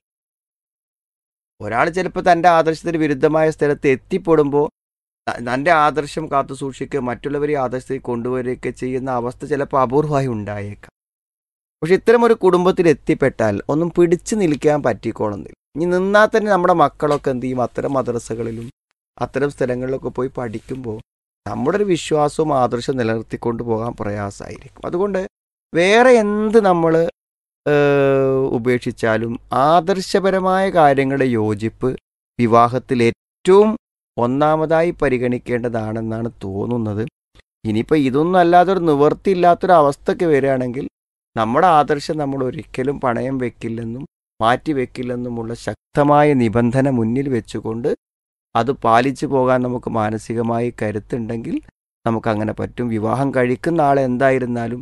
ഒരാൾ ചിലപ്പോൾ തൻ്റെ ആദർശത്തിന് വിരുദ്ധമായ സ്ഥലത്ത് എത്തിപ്പെടുമ്പോൾ ത- തൻ്റെ ആദർശം കാത്തു സൂക്ഷിക്കുക മറ്റുള്ളവരെ ആദർശത്തിൽ കൊണ്ടുവരികയൊക്കെ ചെയ്യുന്ന അവസ്ഥ ചിലപ്പോൾ അപൂർവമായി ഉണ്ടായേക്കാം പക്ഷെ ഇത്തരം ഒരു കുടുംബത്തിൽ എത്തിപ്പെട്ടാൽ ഒന്നും പിടിച്ചു നിൽക്കാൻ പറ്റിക്കോളുന്നില്ല ഇനി നിന്നാൽ തന്നെ നമ്മുടെ മക്കളൊക്കെ എന്ത് ചെയ്യും അത്തരം മദ്രസകളിലും അത്തരം സ്ഥലങ്ങളിലൊക്കെ പോയി പഠിക്കുമ്പോൾ നമ്മുടെ ഒരു വിശ്വാസവും ആദർശവും നിലനിർത്തിക്കൊണ്ട് പോകാൻ പ്രയാസമായിരിക്കും അതുകൊണ്ട് വേറെ എന്ത് നമ്മൾ ഉപേക്ഷിച്ചാലും ആദർശപരമായ കാര്യങ്ങളുടെ യോജിപ്പ് വിവാഹത്തിൽ ഏറ്റവും ഒന്നാമതായി പരിഗണിക്കേണ്ടതാണെന്നാണ് തോന്നുന്നത് ഇനിയിപ്പോൾ ഇതൊന്നും അല്ലാതെ ഒരു നിവൃത്തിയില്ലാത്തൊരു അവസ്ഥയ്ക്ക് വരികയാണെങ്കിൽ നമ്മുടെ ആദർശം നമ്മൾ ഒരിക്കലും പണയം വെക്കില്ലെന്നും മാറ്റിവെക്കില്ലെന്നുമുള്ള ശക്തമായ നിബന്ധന മുന്നിൽ വെച്ചുകൊണ്ട് അത് പാലിച്ചു പോകാൻ നമുക്ക് മാനസികമായി കരുത്തുണ്ടെങ്കിൽ നമുക്കങ്ങനെ പറ്റും വിവാഹം കഴിക്കുന്ന ആൾ എന്തായിരുന്നാലും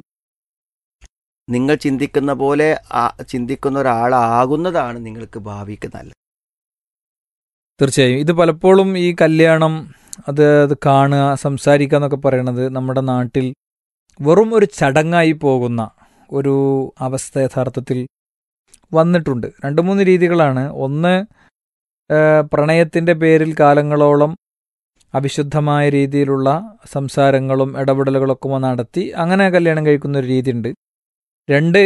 നിങ്ങൾ ചിന്തിക്കുന്ന പോലെ ആ- ചിന്തിക്കുന്ന ഒരാളാകുന്നതാണ് നിങ്ങൾക്ക് ഭാവിക്ക് നല്ലത് തീർച്ചയായും ഇത് പലപ്പോഴും ഈ കല്യാണം അത് അത് കാണുക സംസാരിക്കുക എന്നൊക്കെ പറയണത് നമ്മുടെ നാട്ടിൽ വെറും ഒരു ചടങ്ങായി പോകുന്ന ഒരു അവസ്ഥ യഥാർത്ഥത്തിൽ വന്നിട്ടുണ്ട് രണ്ട് മൂന്ന് രീതികളാണ് ഒന്ന് ഏഹ്, പ്രണയത്തിൻ്റെ പേരിൽ കാലങ്ങളോളം അവിശുദ്ധമായ രീതിയിലുള്ള സംസാരങ്ങളും ഇടപെടലുകളൊക്കെ നടത്തി അങ്ങനെ കല്യാണം കഴിക്കുന്ന ഒരു രീതിയുണ്ട് രണ്ട്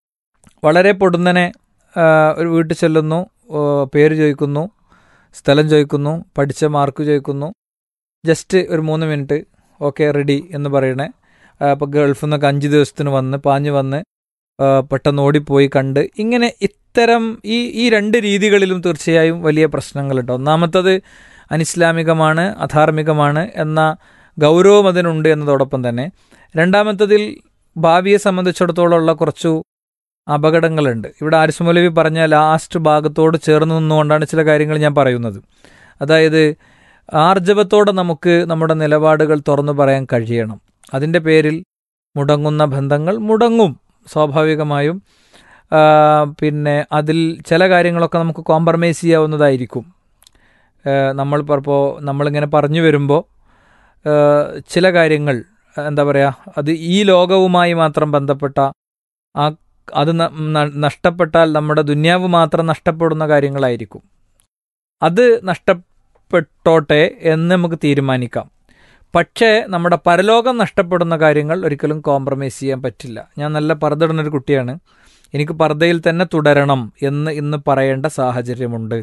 വളരെ പൊടുന്നനെ ഏഹ്, ഒരു വീട്ടിൽ ചെല്ലുന്നു ഏഹ്, പേര് ചോദിക്കുന്നു സ്ഥലം ചോദിക്കുന്നു പഠിച്ച മാർക്ക് ചോദിക്കുന്നു ജസ്റ്റ് ഒരു മൂന്ന് മിനിറ്റ് ഓക്കെ റെഡി എന്ന് പറയണേ അപ്പോൾ ഗൾഫിൽ നിന്നൊക്കെ അഞ്ച് ദിവസത്തിന് വന്ന് പാഞ്ഞ് വന്ന് ആ, പെട്ടെന്ന് ഓടിപ്പോയി കണ്ട് ഇങ്ങനെ ഇത്തരം ഈ ഈ രണ്ട് രീതികളിലും തീർച്ചയായും വലിയ പ്രശ്നങ്ങളുണ്ട് ഒന്നാമത്തത് അനിസ്ലാമികമാണ് അധാർമികമാണ് എന്ന ഗൗരവം അതിനുണ്ട് എന്നതോടൊപ്പം തന്നെ രണ്ടാമത്തതിൽ ഭാവിയെ സംബന്ധിച്ചിടത്തോളം ഉള്ള കുറച്ചു അപകടങ്ങളുണ്ട് ഇവിടെ ആരിസ് മൗലവി പറഞ്ഞ ലാസ്റ്റ് ഭാഗത്തോട് ചേർന്ന് നിന്നുകൊണ്ടാണ് ചില കാര്യങ്ങൾ ഞാൻ പറയുന്നത് അതായത് ആർജവത്തോടെ നമുക്ക് നമ്മുടെ നിലപാടുകൾ തുറന്നു പറയാൻ കഴിയണം അതിൻ്റെ പേരിൽ മുടങ്ങുന്ന ബന്ധങ്ങൾ മുടങ്ങും സ്വാഭാവികമായും ആ, പിന്നെ അതിൽ ചില കാര്യങ്ങളൊക്കെ നമുക്ക് കോംപ്രമൈസ് ചെയ്യാവുന്നതായിരിക്കും ആ, നമ്മൾ ഇപ്പോൾ നമ്മളിങ്ങനെ പറഞ്ഞു വരുമ്പോൾ ആ, ചില കാര്യങ്ങൾ എന്താ പറയുക അത് ഈ ലോകവുമായി മാത്രം ബന്ധപ്പെട്ട ആ അത് ന- ന- നഷ്ടപ്പെട്ടാൽ നമ്മുടെ ദുന്യാവ് മാത്രം നഷ്ടപ്പെടുന്ന കാര്യങ്ങളായിരിക്കും അത് നഷ്ടപ്പെട്ടോട്ടെ എന്ന് നമുക്ക് തീരുമാനിക്കാം പക്ഷേ നമ്മുടെ പരലോകം നഷ്ടപ്പെടുന്ന കാര്യങ്ങൾ ഒരിക്കലും കോംപ്രമൈസ് ചെയ്യാൻ പറ്റില്ല ഞാൻ നല്ല പർദ്ദയിടുന്ന ഒരു കുട്ടിയാണ് എനിക്ക് പർദ്ദയിൽ തന്നെ തുടരണം എന്ന് ഇന്ന് പറയേണ്ട സാഹചര്യമുണ്ട്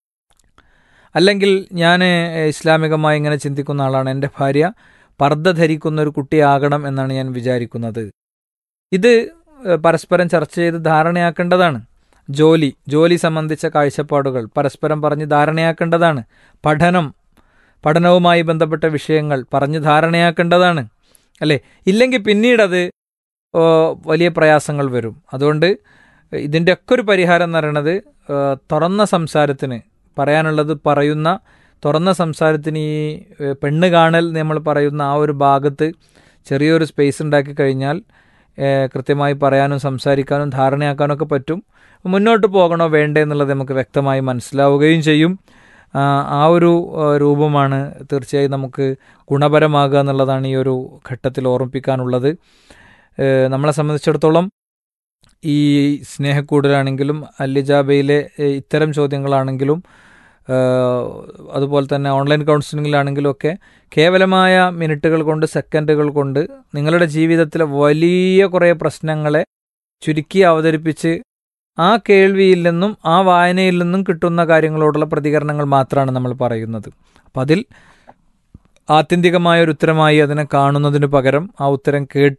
അല്ലെങ്കിൽ ഞാൻ ഇസ്ലാമികമായി ഇങ്ങനെ ചിന്തിക്കുന്ന ആളാണ് എൻ്റെ ഭാര്യ പർദ്ദ ധരിക്കുന്ന ഒരു കുട്ടിയാകണം എന്നാണ് ഞാൻ വിചാരിക്കുന്നത് ഇത് ഏഹ്, പരസ്പരം ചർച്ച ചെയ്ത് ധാരണയാക്കേണ്ടതാണ് ജോലി ജോലി സംബന്ധിച്ച കാഴ്ചപ്പാടുകൾ പരസ്പരം പറഞ്ഞ് ധാരണയാക്കേണ്ടതാണ് പഠനം പഠനവുമായി ബന്ധപ്പെട്ട വിഷയങ്ങൾ പറഞ്ഞ് ധാരണയാക്കേണ്ടതാണ് അല്ലേ ഇല്ലെങ്കിൽ പിന്നീടത് ഓ, വലിയ പ്രയാസങ്ങൾ വരും അതുകൊണ്ട് ഇതിൻ്റെയൊക്കെ ഒരു പരിഹാരം എന്ന് പറയുന്നത് ഏഹ്, തുറന്ന സംസാരത്തിന് പറയാനുള്ളത് പറയുന്ന തുറന്ന സംസാരത്തിന് ഈ ഏഹ്, പെണ്ണ് കാണൽ നമ്മൾ പറയുന്ന ആ ഒരു ഭാഗത്ത് ചെറിയൊരു സ്പേസ് ഉണ്ടാക്കി കഴിഞ്ഞാൽ ഏഹ്, കൃത്യമായി പറയാനും സംസാരിക്കാനും ധാരണയാക്കാനും ഒക്കെ പറ്റും മുന്നോട്ട് പോകണോ വേണ്ടേ എന്നുള്ളത് നമുക്ക് വ്യക്തമായി മനസ്സിലാവുകയും ചെയ്യും ആ, ആ ഒരു ആ, രൂപമാണ് തീർച്ചയായും നമുക്ക് ഗുണപരമാകുക എന്നുള്ളതാണ് ഈ ഒരു ഘട്ടത്തിൽ ഓർമ്മിപ്പിക്കാനുള്ളത് ഏഹ്, നമ്മളെ സംബന്ധിച്ചിടത്തോളം ഈ സ്നേഹക്കൂടലാണെങ്കിലും അല്ലിജാബയിലെ ഏഹ്, ഇത്തരം ചോദ്യങ്ങളാണെങ്കിലും ഏഹ്, അതുപോലെ തന്നെ ഓൺലൈൻ കൗൺസിലിങ്ങിലാണെങ്കിലും ഒക്കെ കേവലമായ മിനിറ്റുകൾ കൊണ്ട് സെക്കൻഡുകൾ കൊണ്ട് നിങ്ങളുടെ ജീവിതത്തിലെ വലിയ കുറേ പ്രശ്നങ്ങളെ ചുരുക്കി അവതരിപ്പിച്ച് ആ കേൾവിയിൽ നിന്നും ആ വായനയിൽ നിന്നും കിട്ടുന്ന കാര്യങ്ങളോടുള്ള പ്രതികരണങ്ങൾ മാത്രമാണ് നമ്മൾ പറയുന്നത് അപ്പം അതിൽ ആത്യന്തികമായ ഒരു ഉത്തരമായി അതിനെ കാണുന്നതിന് പകരം ആ ഉത്തരം കേട്ട്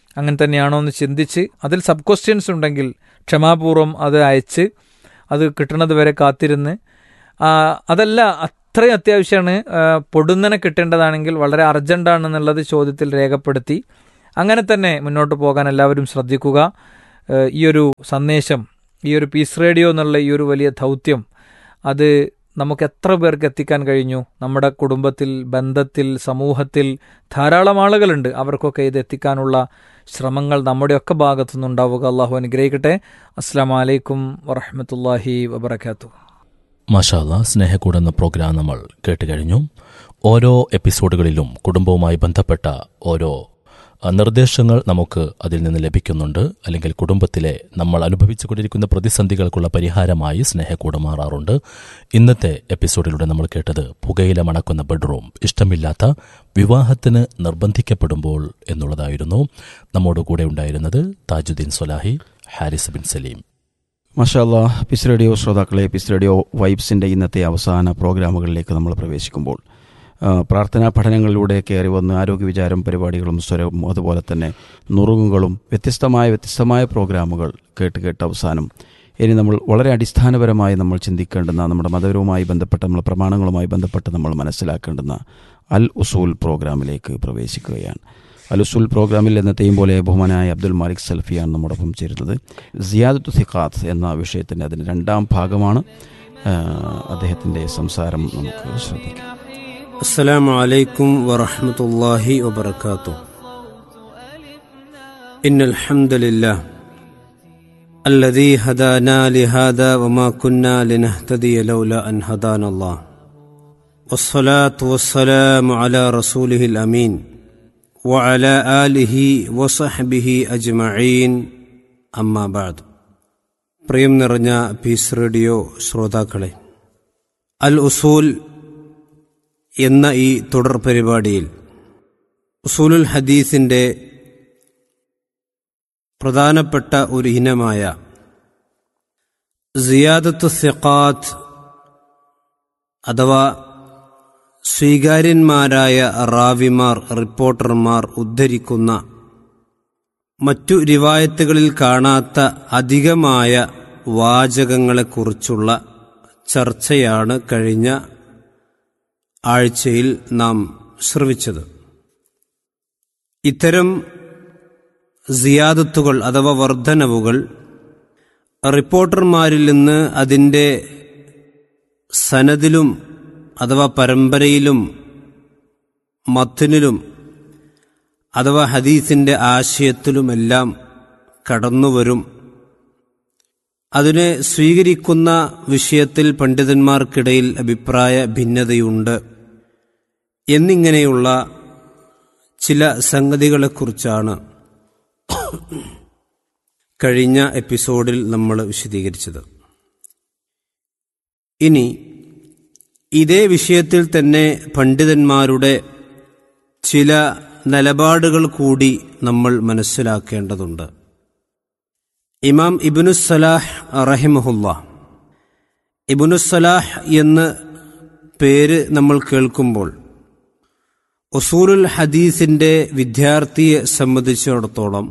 അങ്ങനെ തന്നെയാണോ എന്ന് ചിന്തിച്ച് അതിൽ സബ് ക്വസ്റ്റ്യൻസ് ഉണ്ടെങ്കിൽ ക്ഷമാപൂർവ്വം അത് അയച്ച് അത് കിട്ടുന്നത് വരെ കാത്തിരുന്ന് ആ, അതല്ല അത്രയും അത്യാവശ്യമാണ് ആ, പൊടുന്നനെ കിട്ടേണ്ടതാണെങ്കിൽ വളരെ അർജൻറ്റാണെന്നുള്ളത് ചോദ്യത്തിൽ രേഖപ്പെടുത്തി അങ്ങനെ തന്നെ മുന്നോട്ട് പോകാൻ എല്ലാവരും ശ്രദ്ധിക്കുക ആ, ഈ ഒരു സന്ദേശം ഈ ഒരു പീസ് റേഡിയോ എന്നുള്ള ഈ ഒരു വലിയ ദൗത്യം അത് നമുക്ക് എത്ര പേർക്ക് എത്തിക്കാൻ കഴിഞ്ഞു നമ്മുടെ കുടുംബത്തിൽ ബന്ധത്തിൽ സമൂഹത്തിൽ ധാരാളം ആളുകളുണ്ട് അവർക്കൊക്കെ ഇത് എത്തിക്കാനുള്ള ശ്രമങ്ങൾ നമ്മുടെയൊക്കെ ഭാഗത്തു നിന്നുണ്ടാവുക അള്ളാഹു അനുഗ്രഹിക്കട്ടെ അസ്സാം വലൈക്കും വറഹമത്തല്ലാഹി വബർക്കാത്തു മാഷാല്ല സ്നേഹക്കൂട് എന്ന പ്രോഗ്രാം നമ്മൾ കേട്ട് കഴിഞ്ഞു ഓരോ എപ്പിസോഡുകളിലും കുടുംബവുമായി ബന്ധപ്പെട്ട ഓരോ അഹ്, നിർദ്ദേശങ്ങൾ നമുക്ക് അതിൽ നിന്ന് ലഭിക്കുന്നുണ്ട് അല്ലെങ്കിൽ കുടുംബത്തിലെ നമ്മൾ അനുഭവിച്ചുകൊണ്ടിരിക്കുന്ന പ്രതിസന്ധികൾക്കുള്ള പരിഹാരമായി സ്നേഹക്കൂട് മാറാറുണ്ട് ഇന്നത്തെ എപ്പിസോഡിലൂടെ നമ്മൾ കേട്ടത് പുകയില മണക്കുന്ന ബെഡ്റൂം ഇഷ്ടമില്ലാത്ത വിവാഹത്തിന് നിർബന്ധിക്കപ്പെടുമ്പോൾ എന്നുള്ളതായിരുന്നു നമ്മോട് കൂടെ ഉണ്ടായിരുന്നത് താജുദ്ദീൻ സൊലാഹി ഹാരിസ് ബിൻ സലീം മഷാല്ല പിസ് റേഡിയോ ശ്രോതാക്കളെ പിസ് റേഡിയോ വൈബ്സിൻ്റെ ഇന്നത്തെ അവസാന പ്രോഗ്രാമുകളിലേക്ക് നമ്മൾ പ്രവേശിക്കുമ്പോൾ ആ, പ്രാർത്ഥനാ പഠനങ്ങളിലൂടെ കയറി വന്ന് ആരോഗ്യ വിചാരം പരിപാടികളും സ്വരവും അതുപോലെ തന്നെ നുറുങ്ങുകളും വ്യത്യസ്തമായ വ്യത്യസ്തമായ പ്രോഗ്രാമുകൾ കേട്ട് കേട്ട് അവസാനം ഇനി നമ്മൾ വളരെ അടിസ്ഥാനപരമായി നമ്മൾ ചിന്തിക്കേണ്ടുന്ന നമ്മുടെ മതപരവുമായി ബന്ധപ്പെട്ട നമ്മുടെ പ്രമാണങ്ങളുമായി ബന്ധപ്പെട്ട് നമ്മൾ മനസ്സിലാക്കേണ്ടുന്ന അൽ ഉസൂൽ പ്രോഗ്രാമിലേക്ക് പ്രവേശിക്കുകയാണ് അൽ ഉസൂൽ പ്രോഗ്രാമിൽ എന്നത്തെയും പോലെ ബഹുമാനായ അബ്ദുൽ മാലിക് സൽഫിയാണ് നമ്മോടൊപ്പം ചേരുന്നത് സിയാദത്തു സിഖാത്ത് എന്ന വിഷയത്തിൻ്റെ അതിന് രണ്ടാം ഭാഗമാണ് ആ, അദ്ദേഹത്തിൻ്റെ സംസാരം നമുക്ക് ശ്രദ്ധിക്കാം السلام عليكم ورحمة الله وبركاته إن الحمد لله الذي هدانا لهذا وما كنا لنهتدي لولا أن هدانا الله والصلاة والسلام على رسوله الأمين وعلى آله وصحبه أجمعين أما بعد പ്രിയം നിറഞ്ഞ പീസ് റേഡിയോ ശ്രോതാക്കളെ അൽ ഉസൂൽ എന്ന ഈ തുടർ പരിപാടിയിൽ ഉസൂലുൽ ഹദീസിന്റെ പ്രധാനപ്പെട്ട ഒരു ഇനമായ സിയാദത്ത് സിഖാത്ത് അഥവാ സ്വീകാര്യന്മാരായ റാവിമാർ റിപ്പോർട്ടർമാർ ഉദ്ധരിക്കുന്ന മറ്റു റിവായത്തുകളിൽ കാണാത്ത അധികമായ വാചകങ്ങളെക്കുറിച്ചുള്ള ചർച്ചയാണ് കഴിഞ്ഞ ആഴ്ചയിൽ നാം ശ്രവിച്ചത് ഇത്തരം സിയാദത്തുകൾ അഥവാ വർധനവുകൾ റിപ്പോർട്ടർമാരിൽ നിന്ന് അതിൻ്റെ സനദിലും അഥവാ പരമ്പരയിലും മത്തിനിലും അഥവാ ഹദീസിന്റെ ആശയത്തിലുമെല്ലാം കടന്നുവരും അതിനെ സ്വീകരിക്കുന്ന വിഷയത്തിൽ പണ്ഡിതന്മാർക്കിടയിൽ അഭിപ്രായ ഭിന്നതയുണ്ട് എന്നിങ്ങനെയുള്ള ചില സംഗതികളെക്കുറിച്ചാണ് കഴിഞ്ഞ എപ്പിസോഡിൽ നമ്മൾ വിശദീകരിച്ചത് ഇനി ഇതേ വിഷയത്തിൽ തന്നെ പണ്ഡിതന്മാരുടെ ചില നിലപാടുകൾ കൂടി നമ്മൾ മനസ്സിലാക്കേണ്ടതുണ്ട് ഇമാം ഇബിനുസലാഹ് റഹിമഹുല്ല ഇബിനുസലാഹ് എന്ന് പേര് നമ്മൾ കേൾക്കുമ്പോൾ ഉസൂലുൽ ഹദീസിന്റെ വിദ്യാർത്ഥിയെ സംബന്ധിച്ചിടത്തോളം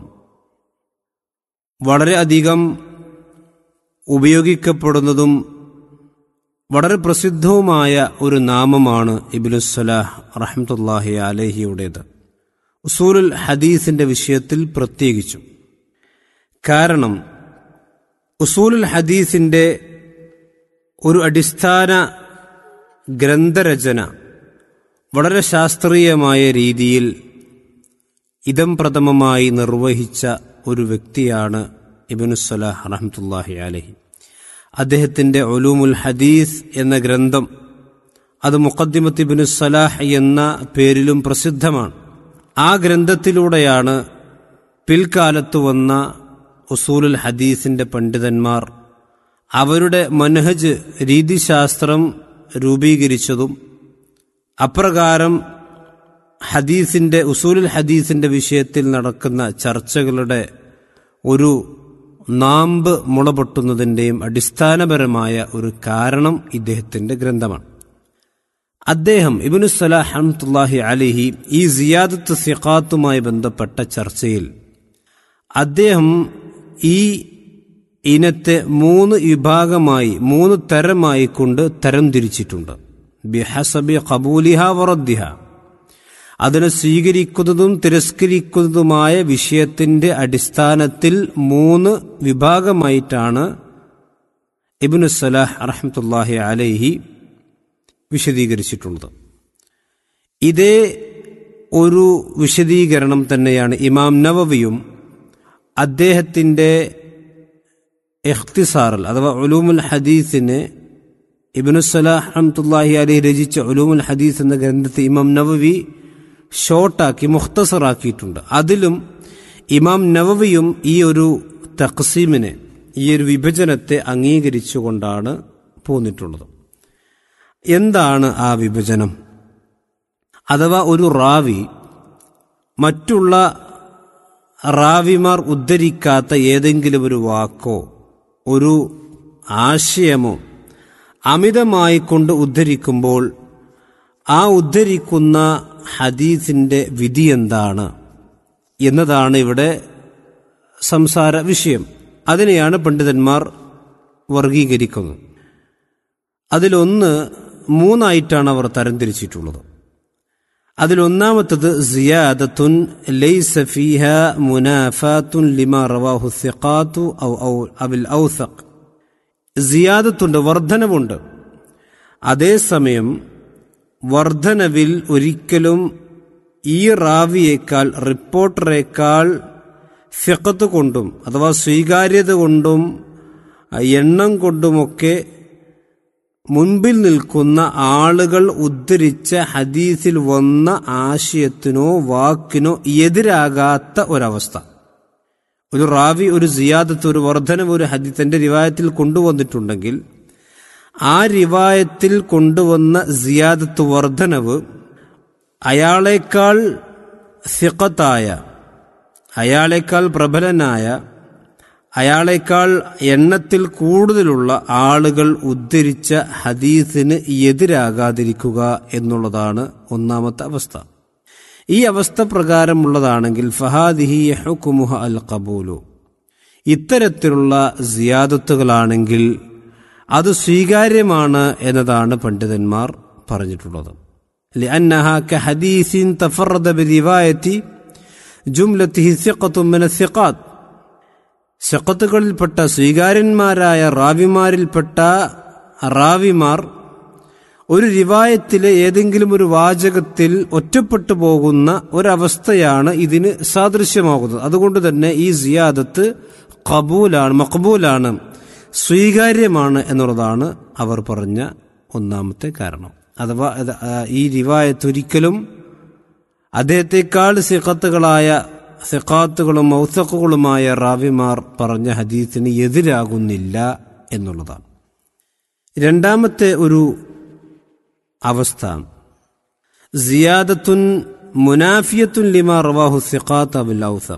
വളരെയധികം ഉപയോഗിക്കപ്പെടുന്നതും വളരെ പ്രസിദ്ധവുമായ ഒരു നാമമാണ് ഇബിനുസലാഹ് റഹ്മത്തുല്ലാഹി അലഹിയുടേത് ഉസൂലുൽ ഹദീസിന്റെ വിഷയത്തിൽ പ്രത്യേകിച്ചും കാരണം ഉസൂലുൽ ഹദീസിന്റെ ഒരു അടിസ്ഥാന ഗ്രന്ഥരചന വളരെ ശാസ്ത്രീയമായ രീതിയിൽ ഇതം പ്രഥമമായി നിർവഹിച്ച ഒരു വ്യക്തിയാണ് ഇബിനുസലാഹ് റഹ്മത്തുല്ലാഹി അലഹി അദ്ദേഹത്തിന്റെ ഒലൂമുൽ ഹദീസ് എന്ന ഗ്രന്ഥം അത് മുഖദ്ദിമത്ത് ഇബിനു സലാഹ് എന്ന പേരിലും പ്രസിദ്ധമാണ് ആ ഗ്രന്ഥത്തിലൂടെയാണ് പിൽക്കാലത്ത് വന്ന ഉസൂലുൽ ഹദീസിന്റെ പണ്ഡിതന്മാർ അവരുടെ മനഹജ് രീതിശാസ്ത്രം രൂപീകരിച്ചതും അപ്രകാരം ഹദീസിന്റെ ഉസൂലുൽ ഹദീസിന്റെ വിഷയത്തിൽ നടക്കുന്ന ചർച്ചകളുടെ ഒരു നാമ്പ് മുളപൊട്ടുന്നതിൻ്റെയും അടിസ്ഥാനപരമായ ഒരു കാരണം ഇദ്ദേഹത്തിന്റെ ഗ്രന്ഥമാണ് അദ്ദേഹം ഇബിനു സലാഹ് അഹമ്മത്തുല്ലാഹി അലിഹി ഈ സിയാദത്ത് സിഖാത്തുമായി ബന്ധപ്പെട്ട ചർച്ചയിൽ അദ്ദേഹം ഈ ഇനത്തെ മൂന്ന് വിഭാഗമായി മൂന്ന് തരമായി കൊണ്ട് തരം തിരിച്ചിട്ടുണ്ട് ബിഹസബി ഖബൂലിഹ വറദ്ദിഹ അതിനെ സ്വീകരിക്കുന്നതും തിരസ്കരിക്കുന്നതുമായ വിഷയത്തിന്റെ അടിസ്ഥാനത്തിൽ മൂന്ന് വിഭാഗമായിട്ടാണ് ഇബ്നു സലാഹ് റഹ്മത്തുല്ലാഹി അലൈഹി വിശദീകരിച്ചിട്ടുള്ളത് ഇതേ ഒരു വിശദീകരണം തന്നെയാണ് ഇമാം നവവിയും അദ്ദേഹത്തിൻ്റെ ഇഖ്തിസാറിൽ അഥവാ ഉലൂമുൽ ഹദീസിന് ഇബ്നു സലാഹ് റഹ്മത്തുല്ലാഹി അലൈഹി രചിച്ച ഉലൂമുൽ ഹദീസ് എന്ന ഗ്രന്ഥത്തെ ഇമാം നവവി ഷോർട്ടാക്കി മുഖ്തസറാക്കിയിട്ടുണ്ട് അതിലും ഇമാം നവവിയും ഈ ഒരു തഖസീമിനെ ഈ ഒരു വിഭജനത്തെ അംഗീകരിച്ചുകൊണ്ടാണ് പോന്നിട്ടുള്ളത് എന്താണ് ആ വിഭജനം അഥവാ ഒരു റാവി മറ്റുള്ള റാവിമാർ ഉദ്ധരിക്കാത്ത ഏതെങ്കിലും ഒരു വാക്കോ ഒരു ആശയമോ അമിതമായി കൊണ്ട് ഉദ്ധരിക്കുമ്പോൾ ആ ഉദ്ധരിക്കുന്ന ഹദീസിന്റെ വിധി എന്താണ് എന്നതാണ് ഇവിടെ സംസാര വിഷയം അതിനെയാണ് പണ്ഡിതന്മാർ വർഗീകരിക്കുന്നത് അതിലൊന്ന് മൂന്നായിട്ടാണ് അവർ തരംതിരിച്ചിട്ടുള്ളത് അതിലൊന്നാമത്തത് സിയാദത്തുൻ ലൈസ ഫീഹ മുനാഫാത്തുൻ ലിമാ റവാഹു സിഖാത്തു ഔ ഔ അവിൽ ഔസഖ് സിയാദത്തുണ്ട് വർധനവുണ്ട് അതേസമയം വർധനവിൽ ഒരിക്കലും ഈ റാവിയേക്കാൾ റിപ്പോർട്ടറേക്കാൾ ഫിഖത്ത് കൊണ്ടും അഥവാ സ്വീകാര്യത കൊണ്ടും എണ്ണം കൊണ്ടുമൊക്കെ മുൻപിൽ നിൽക്കുന്ന ആളുകൾ ഉദ്ധരിച്ച ഹദീസിൽ വന്ന ആശയത്തിനോ വാക്കിനോ എതിരാകാത്ത ഒരവസ്ഥ ഒരു റാവി ഒരു സിയാദത്ത് ഒരു വർധനവ് ഒരു ഹദീത്തിന്റെ റിവായത്തിൽ കൊണ്ടുവന്നിട്ടുണ്ടെങ്കിൽ ആ റിവായത്തിൽ കൊണ്ടുവന്ന സിയാദത്ത് വർധനവ് അയാളേക്കാൾ സിഖത്തായ അയാളേക്കാൾ പ്രബലനായ അയാളേക്കാൾ എണ്ണത്തിൽ കൂടുതലുള്ള ആളുകൾ ഉദ്ധരിച്ച ഹദീസിന് എതിരാകാതിരിക്കുക എന്നുള്ളതാണ് ഒന്നാമത്തെ അവസ്ഥ ഈ അവസ്ഥ പ്രകാരമുള്ളതാണെങ്കിൽ ഫഹാദിഹി ഹുക്കുമുഹ അൽ കബൂലു ഇത്തരത്തിലുള്ള സിയാദത്തുകളാണെങ്കിൽ അത് സ്വീകാര്യമാണ് എന്നതാണ് പണ്ഡിതന്മാർ പറഞ്ഞിട്ടുള്ളത് لأنها كحديث تفرد برواية جملته ثقة من الثقات ശക്കത്തുകളിൽപ്പെട്ട സ്വീകാര്യന്മാരായ റാവിമാരിൽപ്പെട്ട റാവിമാർ ഒരു റിവായത്തിലെ ഏതെങ്കിലും ഒരു വാചകത്തിൽ ഒറ്റപ്പെട്ടു പോകുന്ന ഒരവസ്ഥയാണ് ഇതിന് സാദൃശ്യമാകുന്നത് അതുകൊണ്ട് തന്നെ ഈ സിയാദത്ത് കബൂലാണ് മക്ബൂലാണ് സ്വീകാര്യമാണ് എന്നുള്ളതാണ് അവർ പറഞ്ഞ ഒന്നാമത്തെ കാരണം അഥവാ അത് ആ ഈ റിവായത്ത് ഒരിക്കലും അദ്ദേഹത്തെക്കാൾ സിഖത്തുകളായ സിഖാത്തുകളും മൗസക്കുകളുമായ റാവിമാർ പറഞ്ഞ ഹദീസിന് എതിരാകുന്നില്ല എന്നുള്ളതാണ് രണ്ടാമത്തെ ഒരു അവസ്ഥ സിയാദത്തുൻ മുനാഫിയത്തുൻ ലിമാ റവാഹു സിഖാത്ത് അബുൽ ഔസ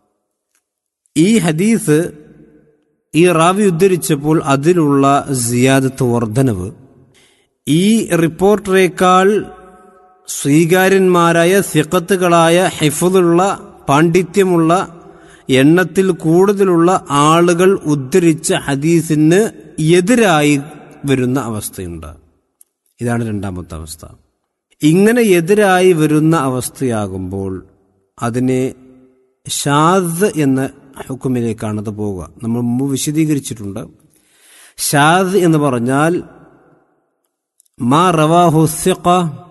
ഈ ഹദീസ് ഈ റാവി ഉദ്ധരിച്ചപ്പോൾ അതിലുള്ള സിയാദത്ത് വർധനവ് ഈ റിപ്പോർട്ടറേക്കാൾ സ്വീകാര്യന്മാരായ സിഖത്തുകളായ ഹിഫുള്ള പാണ്ഡിത്യമുള്ള എണ്ണത്തിൽ കൂടുതലുള്ള ആളുകൾ ഉദ്ധരിച്ച ഹദീസിന് എതിരായി വരുന്ന അവസ്ഥയുണ്ട് ഇതാണ് രണ്ടാമത്തെ അവസ്ഥ ഇങ്ങനെ എതിരായി വരുന്ന അവസ്ഥയാകുമ്പോൾ അതിനെ ഷാദ് എന്ന ഹുക്കുമിലേക്കാണ് അത് പോവുക നമ്മൾ മുമ്പ് വിശദീകരിച്ചിട്ടുണ്ട് ഷാദ് എന്ന് പറഞ്ഞാൽ മാ റവാഹു സിഖ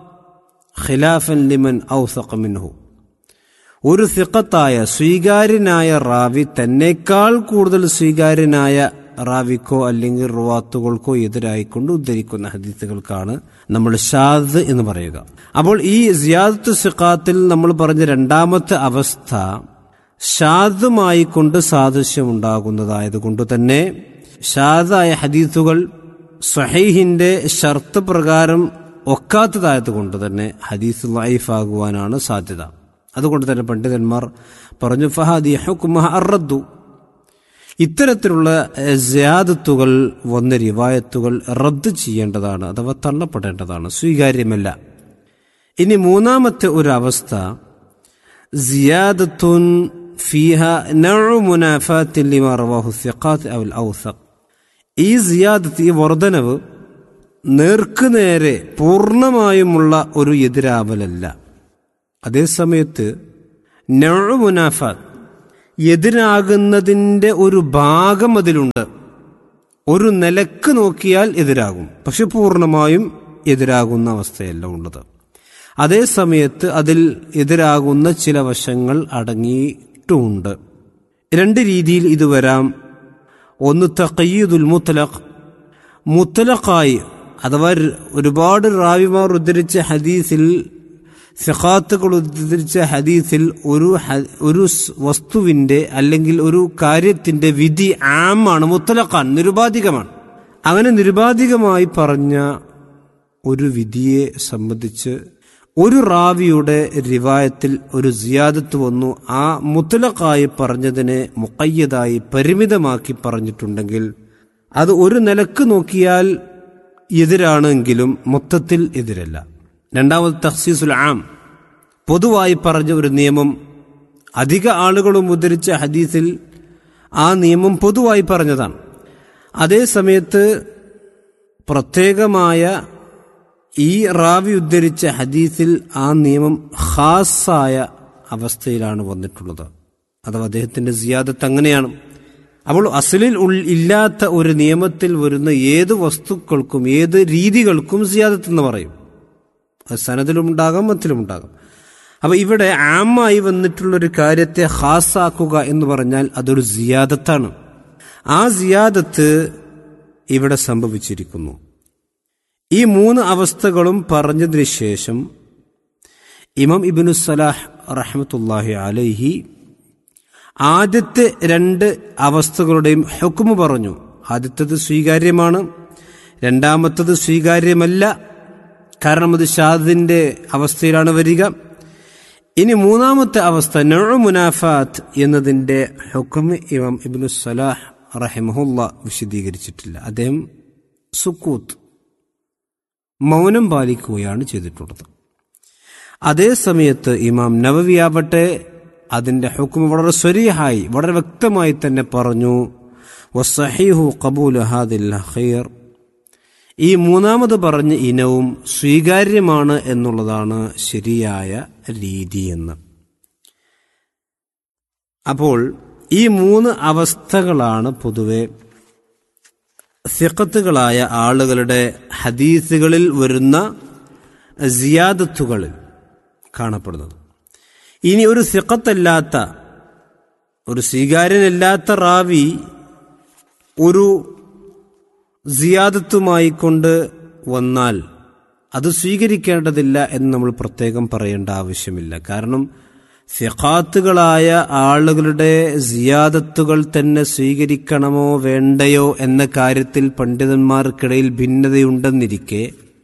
ഖിലാഫൻ ലിമൻ ഔസഖ മിൻഹു ഒരു സിഖത്തായ സ്വീകാര്യനായ റാവി തന്നെക്കാൾ കൂടുതൽ സ്വീകാര്യനായ റാവിക്കോ അല്ലെങ്കിൽ റുവാത്തുകൾക്കോ എതിരായിക്കൊണ്ട് ഉദ്ധരിക്കുന്ന ഹദീസുകൾക്കാണ് നമ്മൾ ഷാദ് എന്ന് പറയുക അപ്പോൾ ഈ സിയാദത്ത് സിഖാത്തിൽ നമ്മൾ പറഞ്ഞ രണ്ടാമത്തെ അവസ്ഥ ഷാദുമായി കൊണ്ട് സാദൃശ്യമുണ്ടാകുന്നതായത് കൊണ്ട് തന്നെ ഷാദായ ഹദീസുകൾ സഹീഹിന്റെ ഷർത്ത് പ്രകാരം ഒക്കാത്തതായത് കൊണ്ട് തന്നെ ഹദീസ് ലൈഫ് ആകുവാനാണ് സാധ്യത അതുകൊണ്ട് തന്നെ പണ്ഡിതന്മാർ പറഞ്ഞു ഫഹാദി ഹുക്കുമഹ അറദ്ദു ഇത്തരത്തിലുള്ള ജ്യാദത്തുകൾ വന്ന റിവായത്തുകൾ റദ്ദ് ചെയ്യേണ്ടതാണ് അഥവാ തള്ളപ്പെടേണ്ടതാണ് സ്വീകാര്യമല്ല ഇനി മൂന്നാമത്തെ ഒരു അവസ്ഥ സിയാദത്തുൻ فيها نوع منافاة لما رواه الثقات أو الأوثق ഈ സിയാദത്ത് ഈ വർധനവ് നേർക്കുനേരെ പൂർണ്ണമായുമുള്ള ഒരു എതിരാവലല്ല അതേസമയത്ത് നൗ മുനാഫാത്ത് എതിരാകുന്നതിൻ്റെ ഒരു ഭാഗം അതിലുണ്ട് ഒരു നിലക്ക് നോക്കിയാൽ എതിരാകും പക്ഷെ പൂർണ്ണമായും എതിരാകുന്ന അവസ്ഥയല്ല ഉള്ളത് അതേ സമയത്ത് അതിൽ എതിരാകുന്ന ചില വശങ്ങൾ അടങ്ങിയിട്ടുമുണ്ട് രണ്ട് രീതിയിൽ ഇത് വരാം ഒന്ന് തഖയ്യുദുൽ മുത്തലഖ് മുത്തലഖായി അഥവാ ഒരുപാട് റാവിമാർ ഉദ്ധരിച്ച ഹദീസിൽ സിഖാത്തുകൾ ഉദ്ധരിച്ച ഹദീസിൽ ഒരു ഹ- ഒരു സ് വസ്തുവിന്റെ അല്ലെങ്കിൽ ഒരു കാര്യത്തിന്റെ വിധി ആമാണ് മുത്തലഖാൻ നിരുപാധികമാണ് അങ്ങനെ നിരുപാധികമായി പറഞ്ഞ ഒരു വിധിയെ സംബന്ധിച്ച് ഒരു റാവിയുടെ റിവായത്തിൽ ഒരു സിയാദത്ത് വന്നു ആ മുത്തലഖായി പറഞ്ഞതിനെ മുക്കയ്യതായി പരിമിതമാക്കി പറഞ്ഞിട്ടുണ്ടെങ്കിൽ അത് ഒരു നിലക്ക് നോക്കിയാൽ എതിരാണെങ്കിലും മൊത്തത്തിൽ എതിരല്ല രണ്ടാമത് തഹ്സീസുൽ ആം പൊതുവായി പറഞ്ഞ ഒരു നിയമം അധിക ആളുകളും ഉദ്ധരിച്ച ഹദീസിൽ ആ നിയമം പൊതുവായി പറഞ്ഞതാണ് അതേ സമയത്ത് പ്രത്യേകമായ ഈ റാവി ഉദ്ധരിച്ച ഹദീസിൽ ആ നിയമം ഖാസായ അവസ്ഥയിലാണ് വന്നിട്ടുള്ളത് അഥവാ അദ്ദേഹത്തിന്റെ സിയാദത്ത് അങ്ങനെയാണ് അപ്പോൾ അസലിൽ ഉൾ- ഇല്ലാത്ത ഒരു നിയമത്തിൽ വരുന്ന ഏത് വസ്തുക്കൾക്കും ഏത് രീതികൾക്കും സിയാദത്ത് എന്ന് പറയും അത് സനദിലും ഉണ്ടാകാം മത്തിലും ഉണ്ടാകാം അപ്പൊ ഇവിടെ ആമായി വന്നിട്ടുള്ള ഒരു കാര്യത്തെ ഹാസാക്കുക എന്ന് പറഞ്ഞാൽ അതൊരു സിയാദത്താണ് ആ സിയാദത്ത് ഇവിടെ സംഭവിച്ചിരിക്കുന്നു ഈ മൂന്ന് അവസ്ഥകളും പറഞ്ഞതിന് ശേഷം ഇമാം ഇബിനു സലാഹ് റഹ്മത്തുല്ലാഹി അലൈഹി ആദ്യത്തെ രണ്ട് അവസ്ഥകളുടെയും ഹുക്കുമ് പറഞ്ഞു ആദ്യത്തേത് സ്വീകാര്യമാണ് രണ്ടാമത്തത് സ്വീകാര്യമല്ല കാരണം അത് ഷാദിന്റെ അവസ്ഥയിലാണ് വരിക ഇനി മൂന്നാമത്തെ അവസ്ഥ നൗ മുനാഫാത്ത് എന്നതിന്റെ ഹുക്കുമ് ഇമാം ഇബ്നു സലാഹ് റഹിമഹുല്ല വിശദീകരിച്ചിട്ടില്ല അദ്ദേഹം സുക്കൂത്ത് മൗനം പാലിക്കുകയാണ് ചെയ്തിട്ടുള്ളത് അതേ സമയത്ത് ഇമാം നവവിയാവട്ടെ അതിന്റെ ഹുക്കും വളരെ സ്വരീഹായി വളരെ വ്യക്തമായി തന്നെ പറഞ്ഞു വസഹീഹു കബൂൽ ഹാദിൽ ഖൈർ ഈ മൂന്നാമത് പറഞ്ഞ ഇനവും സ്വീകാര്യമാണ് എന്നുള്ളതാണ് ശരിയായ രീതി എന്ന് അപ്പോൾ ഈ മൂന്ന് അവസ്ഥകളാണ് പൊതുവെ സിഖത്തുകളായ ആളുകളുടെ ഹദീസുകളിൽ വരുന്ന സിയാദത്തുകളിൽ കാണപ്പെടുന്നത് ഇനി ഒരു സിഖത്തല്ലാത്ത ഒരു സ്വീകാര്യനല്ലാത്ത റാവി ഒരു സിയാദത്തുമായി കൊണ്ട് വന്നാൽ അത് സ്വീകരിക്കേണ്ടതില്ല എന്ന് നമ്മൾ പ്രത്യേകം പറയേണ്ട ആവശ്യമില്ല കാരണം സിഖാത്തുകളായ ആളുകളുടെ സിയാദത്തുകൾ തന്നെ സ്വീകരിക്കണമോ വേണ്ടയോ എന്ന കാര്യത്തിൽ പണ്ഡിതന്മാർക്കിടയിൽ ഭിന്നതയുണ്ടെന്നിരിക്കെ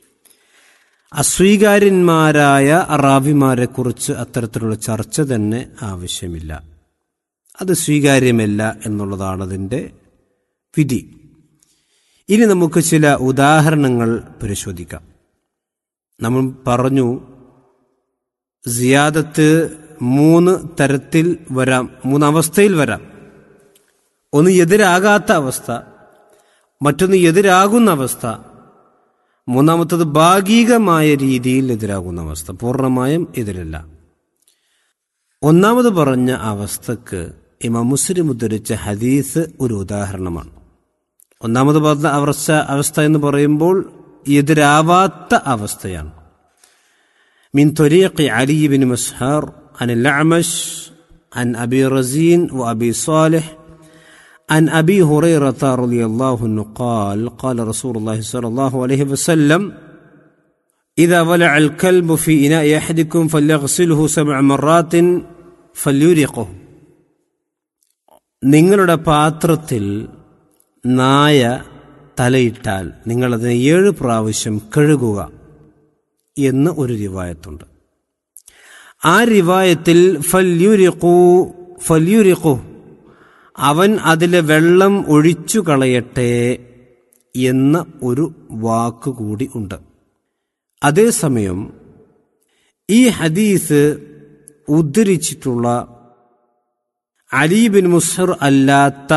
അസ്വീകാര്യന്മാരായ റാവിമാരെ കുറിച്ച് അത്തരത്തിലുള്ള ചർച്ച തന്നെ ആവശ്യമില്ല അത് സ്വീകാര്യമല്ല എന്നുള്ളതാണ് അതിൻ്റെ വിധി ഇനി നമുക്ക് ചില ഉദാഹരണങ്ങൾ പരിശോധിക്കാം നമ്മൾ പറഞ്ഞു സിയാദത്ത് മൂന്ന് തരത്തിൽ വരാം മൂന്ന് അവസ്ഥയിൽ വരാം ഒന്ന് എതിരാകാത്ത അവസ്ഥ മറ്റൊന്ന് എതിരാകുന്ന അവസ്ഥ മൂന്നാമത്തത് ഭാഗികമായ രീതിയിൽ എതിരാകുന്ന അവസ്ഥ പൂർണ്ണമായും എതിരല്ല ഒന്നാമത് പറഞ്ഞ അവസ്ഥക്ക് ഇമാം മുസ്ലിം ഉദ്ധരിച്ച ഹദീസ് ഒരു ഉദാഹരണമാണ് ഒന്നാമത് പറഞ്ഞ അവസ്ഥ അവസ്ഥ എന്ന് പറയുമ്പോൾ എതിരാവാത്ത അവസ്ഥയാണ് من طريق علي بن مسهر عن الأعمش عن أبي رزين وأبي صالح عن أبي هريرة رضي الله عنه قال قال رسول الله صلى الله عليه وسلم إذا ولع الكلب في إناء أحدكم فليغسله سبع مرات فليرقه നിങ്ങളുടെ പാത്രത്തിൽ നായ തലയിട്ടാൽ നിങ്ങളതിനെ ഏഴ് പ്രാവശ്യം കഴുകുക എന്ന് ഒരു റിവായത്തുണ്ട് ആ റിവായത്തിൽ ഫല്യുരിഖു ഫല്യുരിഖു അവൻ അതിലെ വെള്ളം ഒഴിച്ചു കളയട്ടെ എന്ന ഒരു വാക്കുകൂടി ഉണ്ട് അതേസമയം ഈ ഹദീസ് ഉദ്ധരിച്ചിട്ടുള്ള അലി ബിൻ മുസ്ഹർ അല്ലാത്ത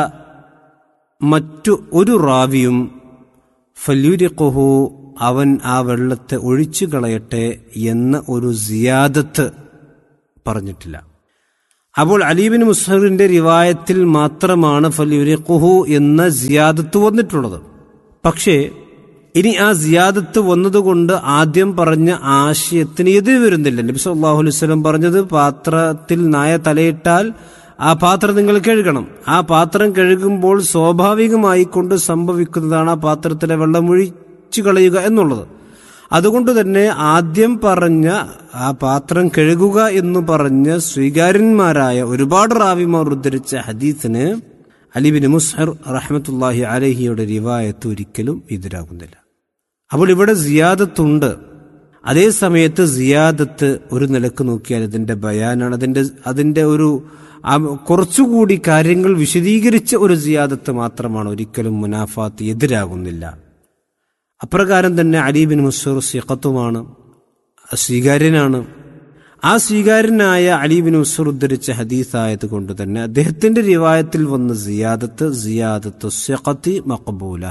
മറ്റു ഒരു റാവിയും ഫല്യുരിഖുഹു അവൻ ആ വെള്ളത്തെ ഒഴിച്ചു കളയട്ടെ എന്ന ഒരു സിയാദത്ത് പറഞ്ഞിട്ടില്ല അപ്പോൾ അലീബിൻ മുസ്ഹറിന്റെ റിവായത്തിൽ മാത്രമാണ് ഫല്യുരിഖുഹു എന്ന സിയാദത്ത് വന്നിട്ടുള്ളത് പക്ഷേ ഇനി ആ സിയാദത്ത് വന്നതുകൊണ്ട് ആദ്യം പറഞ്ഞ ആശയത്തിന് എതിര് വരുന്നില്ല നബി സല്ലല്ലാഹു അലൈഹി വസല്ലം പറഞ്ഞത് പാത്രത്തിൽ നായ തലയിട്ടാൽ ആ പാത്രം നിങ്ങൾ കഴുകണം ആ പാത്രം കഴുകുമ്പോൾ സ്വാഭാവികമായി കൊണ്ട് സംഭവിക്കുന്നതാണ് ആ പാത്രത്തിലെ വെള്ളം ഒഴിച്ചു കളയുക എന്നുള്ളത് അതുകൊണ്ട് തന്നെ ആദ്യം പറഞ്ഞ ആ പാത്രം കഴുകുക എന്ന് പറഞ്ഞ സ്വീകാര്യന്മാരായ ഒരുപാട് റാവിമാർ ഉദ്ധരിച്ച ഹദീസിന് അലിബിൻ മുസ്ഹർ റഹ്മത്തുല്ലാഹി അലഹിയുടെ റിവായത്ത് ഒരിക്കലും എതിരാകുന്നില്ല അപ്പോൾ ഇവിടെ സിയാദത്തുണ്ട് അതേ സമയത്ത് സിയാദത്ത് ഒരു നിലക്ക് നോക്കിയാൽ ഇതിന്റെ ബയാനാണ് അതിന്റെ അതിന്റെ ഒരു ആ കുറച്ചുകൂടി കാര്യങ്ങൾ വിശദീകരിച്ച ഒരു സിയാദത്ത് മാത്രമാണ് ഒരിക്കലും മുനാഫാത്ത് എതിരാകുന്നില്ല അപ്രകാരം തന്നെ അലീബിൻ മുസൂർ സിഖത്തുമാണ് സ്വീകാര്യനാണ് ആ സ്വീകാര്യനായ അലീബിൻ മുസൂർ ഉദ്ധരിച്ച ഹദീസായത് കൊണ്ട് തന്നെ അദ്ദേഹത്തിന്റെ റിവായത്തിൽ വന്ന സിയാദത്ത് സിയാദത്ത് സിഖത്തി മഖബൂല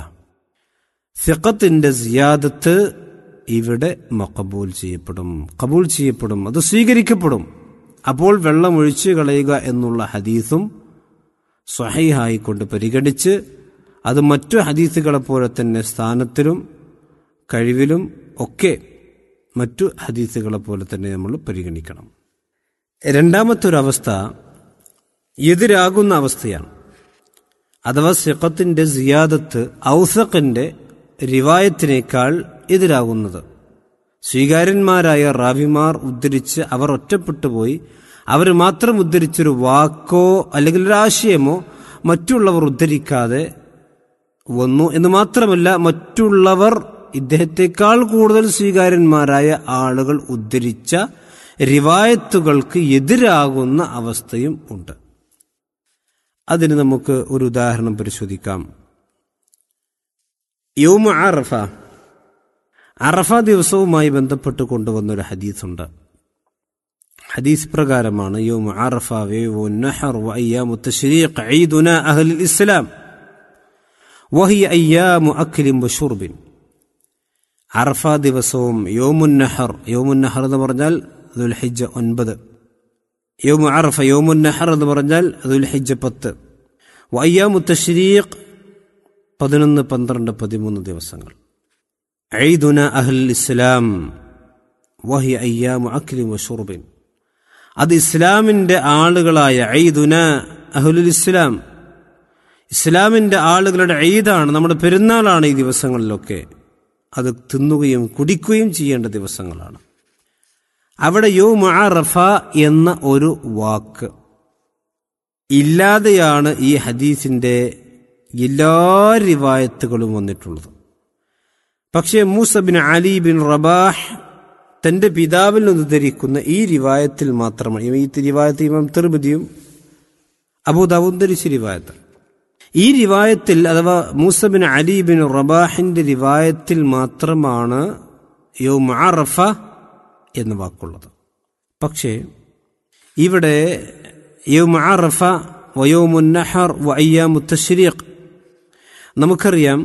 സിഖത്തിന്റെ സിയാദത്ത് ഇവിടെ മക്കബൂൽ ചെയ്യപ്പെടും കബൂൽ ചെയ്യപ്പെടും അത് സ്വീകരിക്കപ്പെടും അപ്പോൾ വെള്ളം ഒഴിച്ചു കളയുക എന്നുള്ള ഹദീസും സ്വഹൈഹായിക്കൊണ്ട് പരിഗണിച്ച് അത് മറ്റു ഹദീസുകളെ പോലെ തന്നെ സ്ഥാനത്തിലും കഴിവിലും ഒക്കെ മറ്റു ഹദീസുകളെ പോലെ തന്നെ നമ്മൾ പരിഗണിക്കണം രണ്ടാമത്തെ ഒരു അവസ്ഥ എതിരാകുന്ന അവസ്ഥയാണ് അഥവാ സിഖത്തിന്റെ സിയാദത്ത് ഔസഖിന്റെ റിവായത്തിനേക്കാൾ എതിരാകുന്നത് സ്വീകാര്യന്മാരായ റാവിമാർ ഉദ്ധരിച്ച് അവർ ഒറ്റപ്പെട്ടു പോയി അവർ മാത്രം ഉദ്ധരിച്ചൊരു വാക്കോ അല്ലെങ്കിൽ ഒരു ആശയമോ മറ്റുള്ളവർ ഉദ്ധരിക്കാതെ വന്നു എന്ന് മാത്രമല്ല മറ്റുള്ളവർ ഇദ്ദേഹത്തെക്കാൾ കൂടുതൽ സ്വീകാര്യന്മാരായ ആളുകൾ ഉദ്ധരിച്ച റിവായത്തുകൾക്ക് എതിരാകുന്ന അവസ്ഥയും ഉണ്ട് അതിന് നമുക്ക് ഒരു ഉദാഹരണം പരിശോധിക്കാം യൗമ അറഫ അറഫ ദിവസവുമായി ബന്ധപ്പെട്ട് കൊണ്ടുവന്ന ഒരു ഹദീസുണ്ട് ഹദീസ് പ്രകാരമാണ് യൗമ അറഫ വയവു നഹർ വഅയ്യാമു തശ്രീഖ് ഈദുന അഹ്ലുൽ ഇസ്ലാം വഹിയ അയ്യാമു അക്ലിം വശുർബിൻ അറഫ ദിവസവും യോമുൻ നഹർ യോമുൻ നഹർ എന്ന് പറഞ്ഞാൽ ദുൽഹിജ്ജ ഒൻപത് യോമു അറഫ യോമുൻ നഹർ എന്ന് പറഞ്ഞാൽ ദുൽഹിജ്ജ പത്ത് വയ്യാമു തശ്രീഖ് പതിനൊന്ന് പന്ത്രണ്ട് പതിമൂന്ന് ദിവസങ്ങൾ ഐദുന അഹ്ൽ ഇസ്ലാം വഹി അയ്യാമു അഖ്ലിം വഷുർബിൻ അത് ഇസ്ലാമിന്റെ ആളുകളായ ഐദുന അഹ്ലുൽ ഇസ്ലാം ഇസ്ലാമിന്റെ ആളുകളുടെ ഈദാണ് നമ്മുടെ പെരുന്നാളാണ് ഈ ദിവസങ്ങളിലൊക്കെ അത് തിന്നുകയും കുടിക്കുകയും ചെയ്യേണ്ട ദിവസങ്ങളാണ് അവിടെ യോ മഅറഫ എന്ന ഒരു വാക്ക് ഇല്ലാതെയാണ് ഈ ഹദീസിന്റെ എല്ലാ റിവായത്തുകളും വന്നിട്ടുള്ളത് പക്ഷേ Musa bin Ali bin Rabah തന്റെ പിതാവിൽ നിന്ന് ധരിക്കുന്ന ഈ റിവായത്തിൽ മാത്രമാണ് ഈ റിവായത്ത് ഇമാം തിർമിതിയും അബൂദാബുദ് ധരിച്ച റിവായത്ത് ഈ റിവായത്തിൽ അഥവാ മൂസ ബിൻ അലി ബിൻ റബാഹിന്റെ റിവായത്തിൽ മാത്രമാണ് യോ മഅറഫ എന്ന വാക്കുള്ളത് പക്ഷേ ഇവിടെ യോ മഅറഫ വയോമുൻ നഹർ വ അയ്യാമു തശ്രീഖ് നമുക്കറിയാം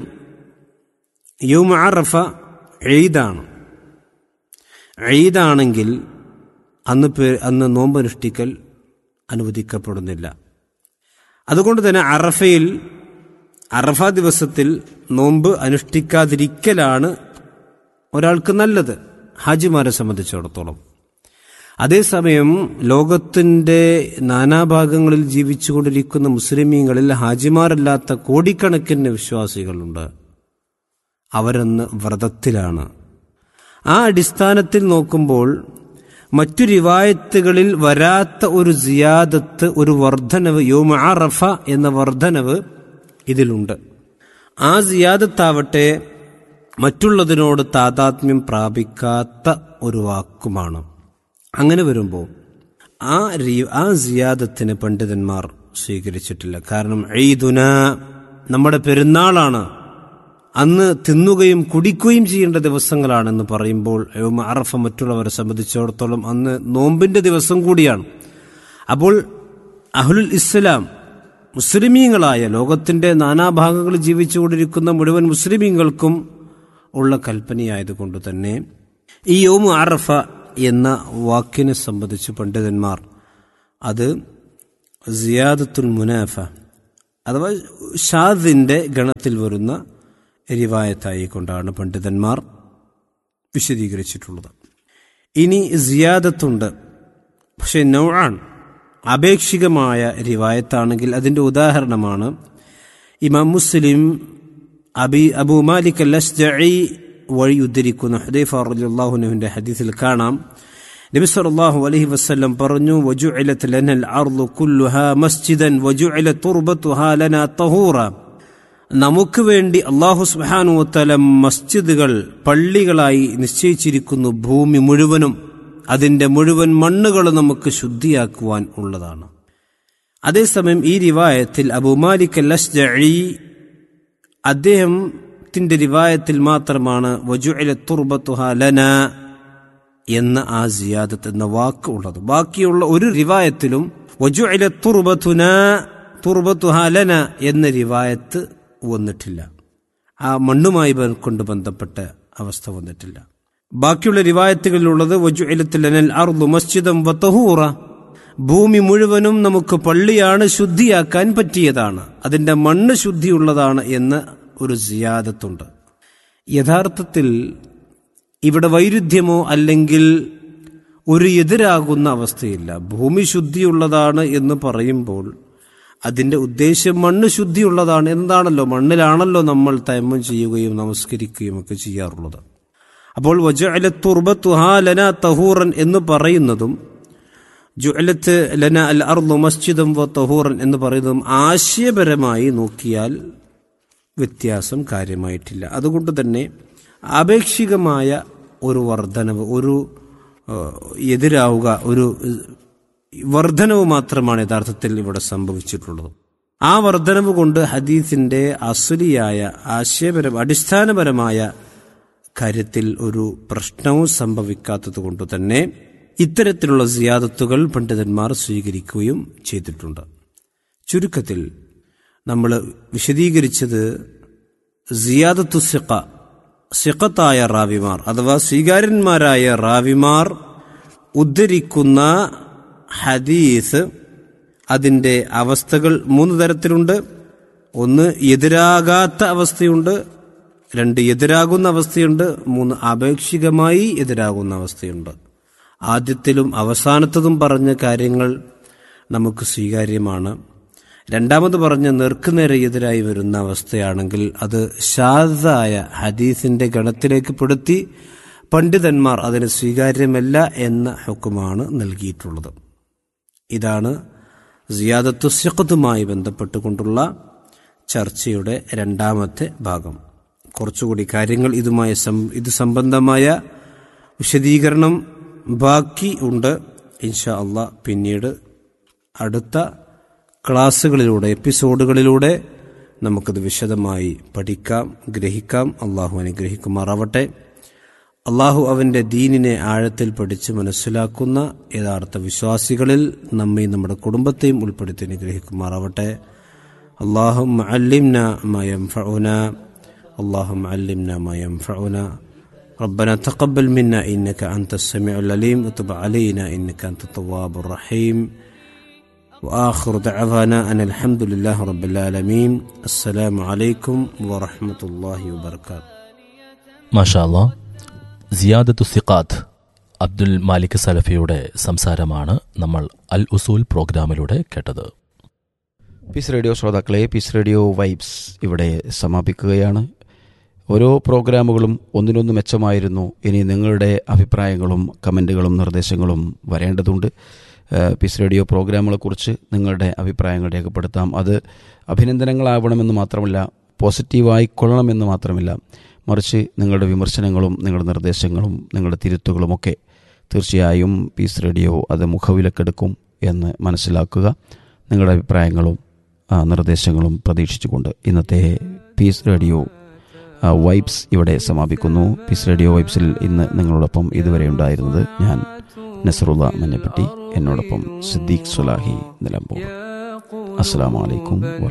യൗമ അറഫ എയ്താണ് എയ്താണെങ്കിൽ അന്ന് പേ അന്ന് നോമ്പനുഷ്ഠിക്കൽ അനുവദിക്കപ്പെടുന്നില്ല അതുകൊണ്ട് തന്നെ അറഫയിൽ അറഫ ദിവസത്തിൽ നോമ്പ് അനുഷ്ഠിക്കാതിരിക്കലാണ് ഒരാൾക്ക് നല്ലത് ഹാജിമാരെ സംബന്ധിച്ചിടത്തോളം അതേസമയം ലോകത്തിന്റെ നാനാഭാഗങ്ങളിൽ ജീവിച്ചുകൊണ്ടിരിക്കുന്ന മുസ്ലിമീങ്ങളിൽ ഹാജിമാരല്ലാത്ത കോടിക്കണക്കിന് വിശ്വാസികളുണ്ട് അവരെന്ന് വ്രതത്തിലാണ് ആ അടിസ്ഥാനത്തിൽ നോക്കുമ്പോൾ മറ്റു റിവായത്തുകളിൽ വരാത്ത ഒരു സിയാദത്ത് ഒരു വർധനവ് യോമ അറഫ എന്ന വർധനവ് ഇതിലുണ്ട് ആ സിയാദത്താവട്ടെ മറ്റുള്ളതിനോട് താതാത്മ്യം പ്രാപിക്കാത്ത ഒരു വാക്കുമാണ് അങ്ങനെ വരുമ്പോൾ ആ ആ സിയാദത്തിന് പണ്ഡിതന്മാർ സ്വീകരിച്ചിട്ടില്ല കാരണം ഈദുന നമ്മുടെ പെരുന്നാളാണ് അന്ന് തിന്നുകയും കുടിക്കുകയും ചെയ്യേണ്ട ദിവസങ്ങളാണെന്ന് പറയുമ്പോൾ അറഫ മറ്റുള്ളവരെ സംബന്ധിച്ചിടത്തോളം അന്ന് നോമ്പിന്റെ ദിവസം കൂടിയാണ് അപ്പോൾ അഹ്ലുൽ ഇസ്ലാം മുസ്ലിമീങ്ങളായ ലോകത്തിന്റെ നാനാഭാഗങ്ങളിൽ ജീവിച്ചുകൊണ്ടിരിക്കുന്ന മുഴുവൻ മുസ്ലിമീങ്ങൾക്കും ഉള്ള കൽപ്പനയായതുകൊണ്ട് തന്നെ ഈ യോമു അറഫ എന്ന വാക്കിനെ സംബന്ധിച്ച് പണ്ഡിതന്മാർ അത് സിയാദത്തുൽ മുനാഫ അഥവാ ഷാദിന്റെ ഗണത്തിൽ വരുന്ന റിവായത്തായി കൊണ്ടാണ് പണ്ഡിതന്മാർ വിശദീകരിച്ചിട്ടുള്ളത് ഇനി സിയാദത്തുണ്ട് പക്ഷെ നൗആൻ അപേക്ഷികമായ റിവായത്താണെങ്കിൽ അതിന്റെ ഉദാഹരണമാണ് ഇമാം മുസ്ലിം അബി അബൂ മാലിക് അൽ അസ്ജഈ വഴി ഉദ്ധരിക്കുന്ന ഹുദൈഫ റളിയല്ലാഹുവിന്റെ ഹദീസിൽ കാണാം നബി സല്ലല്ലാഹു അലൈഹി വസല്ലം പറഞ്ഞു വജുഇലത് ലനൽ അർളു കുല്ലുഹാ മസ്ജിദൻ വജുഇലത് തുർബത്തുഹാ ലനാ തഹൂറ നമുക്ക് വേണ്ടി അള്ളാഹു സുബ്ഹാനഹു വതആല മസ്ജിദുകൾ പള്ളികളായി നിശ്ചയിച്ചിരിക്കുന്നു ഭൂമി മുഴുവനും അതിന്റെ മുഴുവൻ മണ്ണുകൾ നമുക്ക് ശുദ്ധിയാക്കുവാൻ ഉള്ളതാണ് അതേസമയം ഈ റിവായത്തിൽ അബൂ മാലിക് അൽ അസ്ജഈ അദ്ദേഹത്തിന്റെ റിവായത്തിൽ മാത്രമാണ് വജുഇല തുർബത്തുഹ ലന എന്ന ആ സിയാദത്ത് എന്ന വാക്ക് ഉള്ളത് ബാക്കിയുള്ള ഒരു റിവായത്തിലും വജുഇല തുർബത്തുന തുർബത്തുഹ ലന എന്ന റിവായത്ത് വന്നിട്ടില്ല ആ മണ്ണുമായി ബ- കൊണ്ട് ബന്ധപ്പെട്ട അവസ്ഥ വന്നിട്ടില്ല ബാക്കിയുള്ള റിവായത്തുകളിലുള്ളത് വജുഇലത്ത് ലനൽ അർദു മസ്ജിദം വതഹൂറ ഭൂമി മുഴുവനും നമുക്ക് പള്ളിയാണ് ശുദ്ധിയാക്കാൻ പറ്റിയതാണ് അതിന്റെ മണ്ണ് ശുദ്ധിയുള്ളതാണ് എന്ന് ഒരു സിയാദത്തുണ്ട് യഥാർത്ഥത്തിൽ ഇവിടെ വൈരുദ്ധ്യമോ അല്ലെങ്കിൽ ഒരു എതിരാകുന്ന അവസ്ഥയില്ല ഭൂമി ശുദ്ധിയുള്ളതാണ് എന്ന് പറയുമ്പോൾ അതിന്റെ ഉദ്ദേശ്യം മണ്ണ് ശുദ്ധിയുള്ളതാണ് എന്താണല്ലോ മണ്ണിലാണല്ലോ നമ്മൾ തൈമം ചെയ്യുകയും നമസ്കരിക്കുകയും ഒക്കെ ചെയ്യാറുള്ളത് അപ്പോൾ വജഅലത്തുർബത്തുഹാ ലന തഹൂറൻ എന്ന് പറയുന്നതും ജുഅലത്ത് ലന അൽ അർദു മസ്ജിദം വ തഹൂറൻ എന്ന് പറയുന്നതും ആശയപരമായി നോക്കിയാൽ വ്യത്യാസം കാര്യമായിട്ടില്ല അതുകൊണ്ട് തന്നെ ആപേക്ഷികമായ ഒരു വർധനവ് ഒരു ഏഹ്, എതിരാവുക ഒരു ഏഹ്, വർധനവ് മാത്രമാണ് യഥാർത്ഥത്തിൽ ഇവിടെ സംഭവിച്ചിട്ടുള്ളത് ആ വർധനവ് കൊണ്ട് ഹദീസിന്റെ അസുലിയായ ആശയപരം അടിസ്ഥാനപരമായ കാര്യത്തിൽ ഒരു പ്രശ്നവും സംഭവിക്കാത്തത് കൊണ്ട് തന്നെ ഇത്തരത്തിലുള്ള സിയാദത്തുകൾ പണ്ഡിതന്മാർ സ്വീകരിക്കുകയും ചെയ്തിട്ടുണ്ട് ചുരുക്കത്തിൽ നമ്മൾ വിശദീകരിച്ചത് സിയാദത്തു സിഖ സിഖത്തായ റാവിമാർ അഥവാ സ്വീകാര്യന്മാരായ റാവിമാർ ഉദ്ധരിക്കുന്ന ഹദീസ് അതിൻ്റെ അവസ്ഥകൾ മൂന്ന് തരത്തിലുണ്ട് ഒന്ന് എതിരാകാത്ത അവസ്ഥയുണ്ട് രണ്ട് എതിരാകുന്ന അവസ്ഥയുണ്ട് മൂന്ന് ആപേക്ഷികമായി എതിരാകുന്ന അവസ്ഥയുണ്ട് ആദ്യത്തിലും അവസാനത്തതും പറഞ്ഞ കാര്യങ്ങൾ നമുക്ക് സ്വീകാര്യമാണ് രണ്ടാമത് പറഞ്ഞ നേർക്കുനേരെ എതിരായി വരുന്ന അവസ്ഥയാണെങ്കിൽ അത് ഷാദായ ഹദീസിന്റെ ഗണത്തിലേക്ക് പെടുത്തി പണ്ഡിതന്മാർ അതിന് സ്വീകാര്യമല്ല എന്ന ഹുക്കുമാണ് നൽകിയിട്ടുള്ളത് ഇതാണ് സിയാദത്തു സിഖത്തുമായി ബന്ധപ്പെട്ടുകൊണ്ടുള്ള ചർച്ചയുടെ രണ്ടാമത്തെ ഭാഗം കുറച്ചുകൂടി കാര്യങ്ങൾ ഇതുമായി സം- ഇത് സംബന്ധമായ വിശദീകരണം ബാക്കി ഉണ്ട് ഇൻഷാ അള്ളാ പിന്നീട് അടുത്ത ക്ലാസ്സുകളിലൂടെ എപ്പിസോഡുകളിലൂടെ നമുക്കത് വിശദമായി പഠിക്കാം ഗ്രഹിക്കാം അള്ളാഹു അനുഗ്രഹിക്കുമാറാവട്ടെ അള്ളാഹു അവന്റെ ദീനിനെ ആഴത്തിൽ പഠിച്ച് മനസ്സിലാക്കുന്ന യഥാർത്ഥ വിശ്വാസികളിൽ നമ്മയും നമ്മുടെ കുടുംബത്തെയും ഉൾപ്പെടുത്തി അനുഗ്രഹിക്കുമാറാവട്ടെ അള്ളാഹു علمنا ما ينفعنا اللهم علمنا ما ينفعنا ربنا تقبل منا إنك أنت السميع العليم وتب علينا إنك أنت التواب الرحيم وآخر دعوانا أن الحمد لله رب العالمين السلام عليكم ورحمة الله وبركاته മാഷാല്ല സിയാദത്തു സിഖാത്ത് അബ്ദുൽ മാലിക് സലഫിയുടെ സംസാരമാണ് നമ്മൾ അൽ ഉസൂൽ പ്രോഗ്രാമിലൂടെ കേട്ടത് പീസ് റേഡിയോ ശ്രോതാക്കളെ പീസ് റേഡിയോ വൈബ്സ് ഇവിടെ സമാപിക്കുകയാണ് ഓരോ പ്രോഗ്രാമുകളും ഒന്നിനൊന്ന് മെച്ചമായിരുന്നു ഇനി നിങ്ങളുടെ അഭിപ്രായങ്ങളും കമൻറ്റുകളും നിർദ്ദേശങ്ങളും വരേണ്ടതുണ്ട് ഏഹ് പീസ് റേഡിയോ പ്രോഗ്രാമുകളെക്കുറിച്ച് നിങ്ങളുടെ അഭിപ്രായങ്ങൾ രേഖപ്പെടുത്താം അത് അഭിനന്ദനങ്ങളാവണമെന്ന് മാത്രമല്ല പോസിറ്റീവായി കൊള്ളണമെന്ന് മാത്രമല്ല മറിച്ച് നിങ്ങളുടെ വിമർശനങ്ങളും നിങ്ങളുടെ നിർദ്ദേശങ്ങളും നിങ്ങളുടെ തിരുത്തുകളുമൊക്കെ തീർച്ചയായും പീസ് റേഡിയോ അത് മുഖവിലക്കെടുക്കും എന്ന് മനസ്സിലാക്കുക നിങ്ങളുടെ അഭിപ്രായങ്ങളും ആ, നിർദ്ദേശങ്ങളും പ്രതീക്ഷിച്ചുകൊണ്ട് ഇന്നത്തെ പീസ് റേഡിയോ ആ, വൈബ്സ് ഇവിടെ സമാപിക്കുന്നു പീസ് റേഡിയോ വൈബ്സിൽ ഇന്ന് നിങ്ങളോടൊപ്പം ഇതുവരെ ഉണ്ടായിരുന്നത് ഞാൻ നസറുള്ള മഞ്ഞപ്പെട്ടി എന്നോടൊപ്പം സിദ്ദീഖ് സുലാഹി നിലമ്പൂർ അസ്സാം വലൈക്കും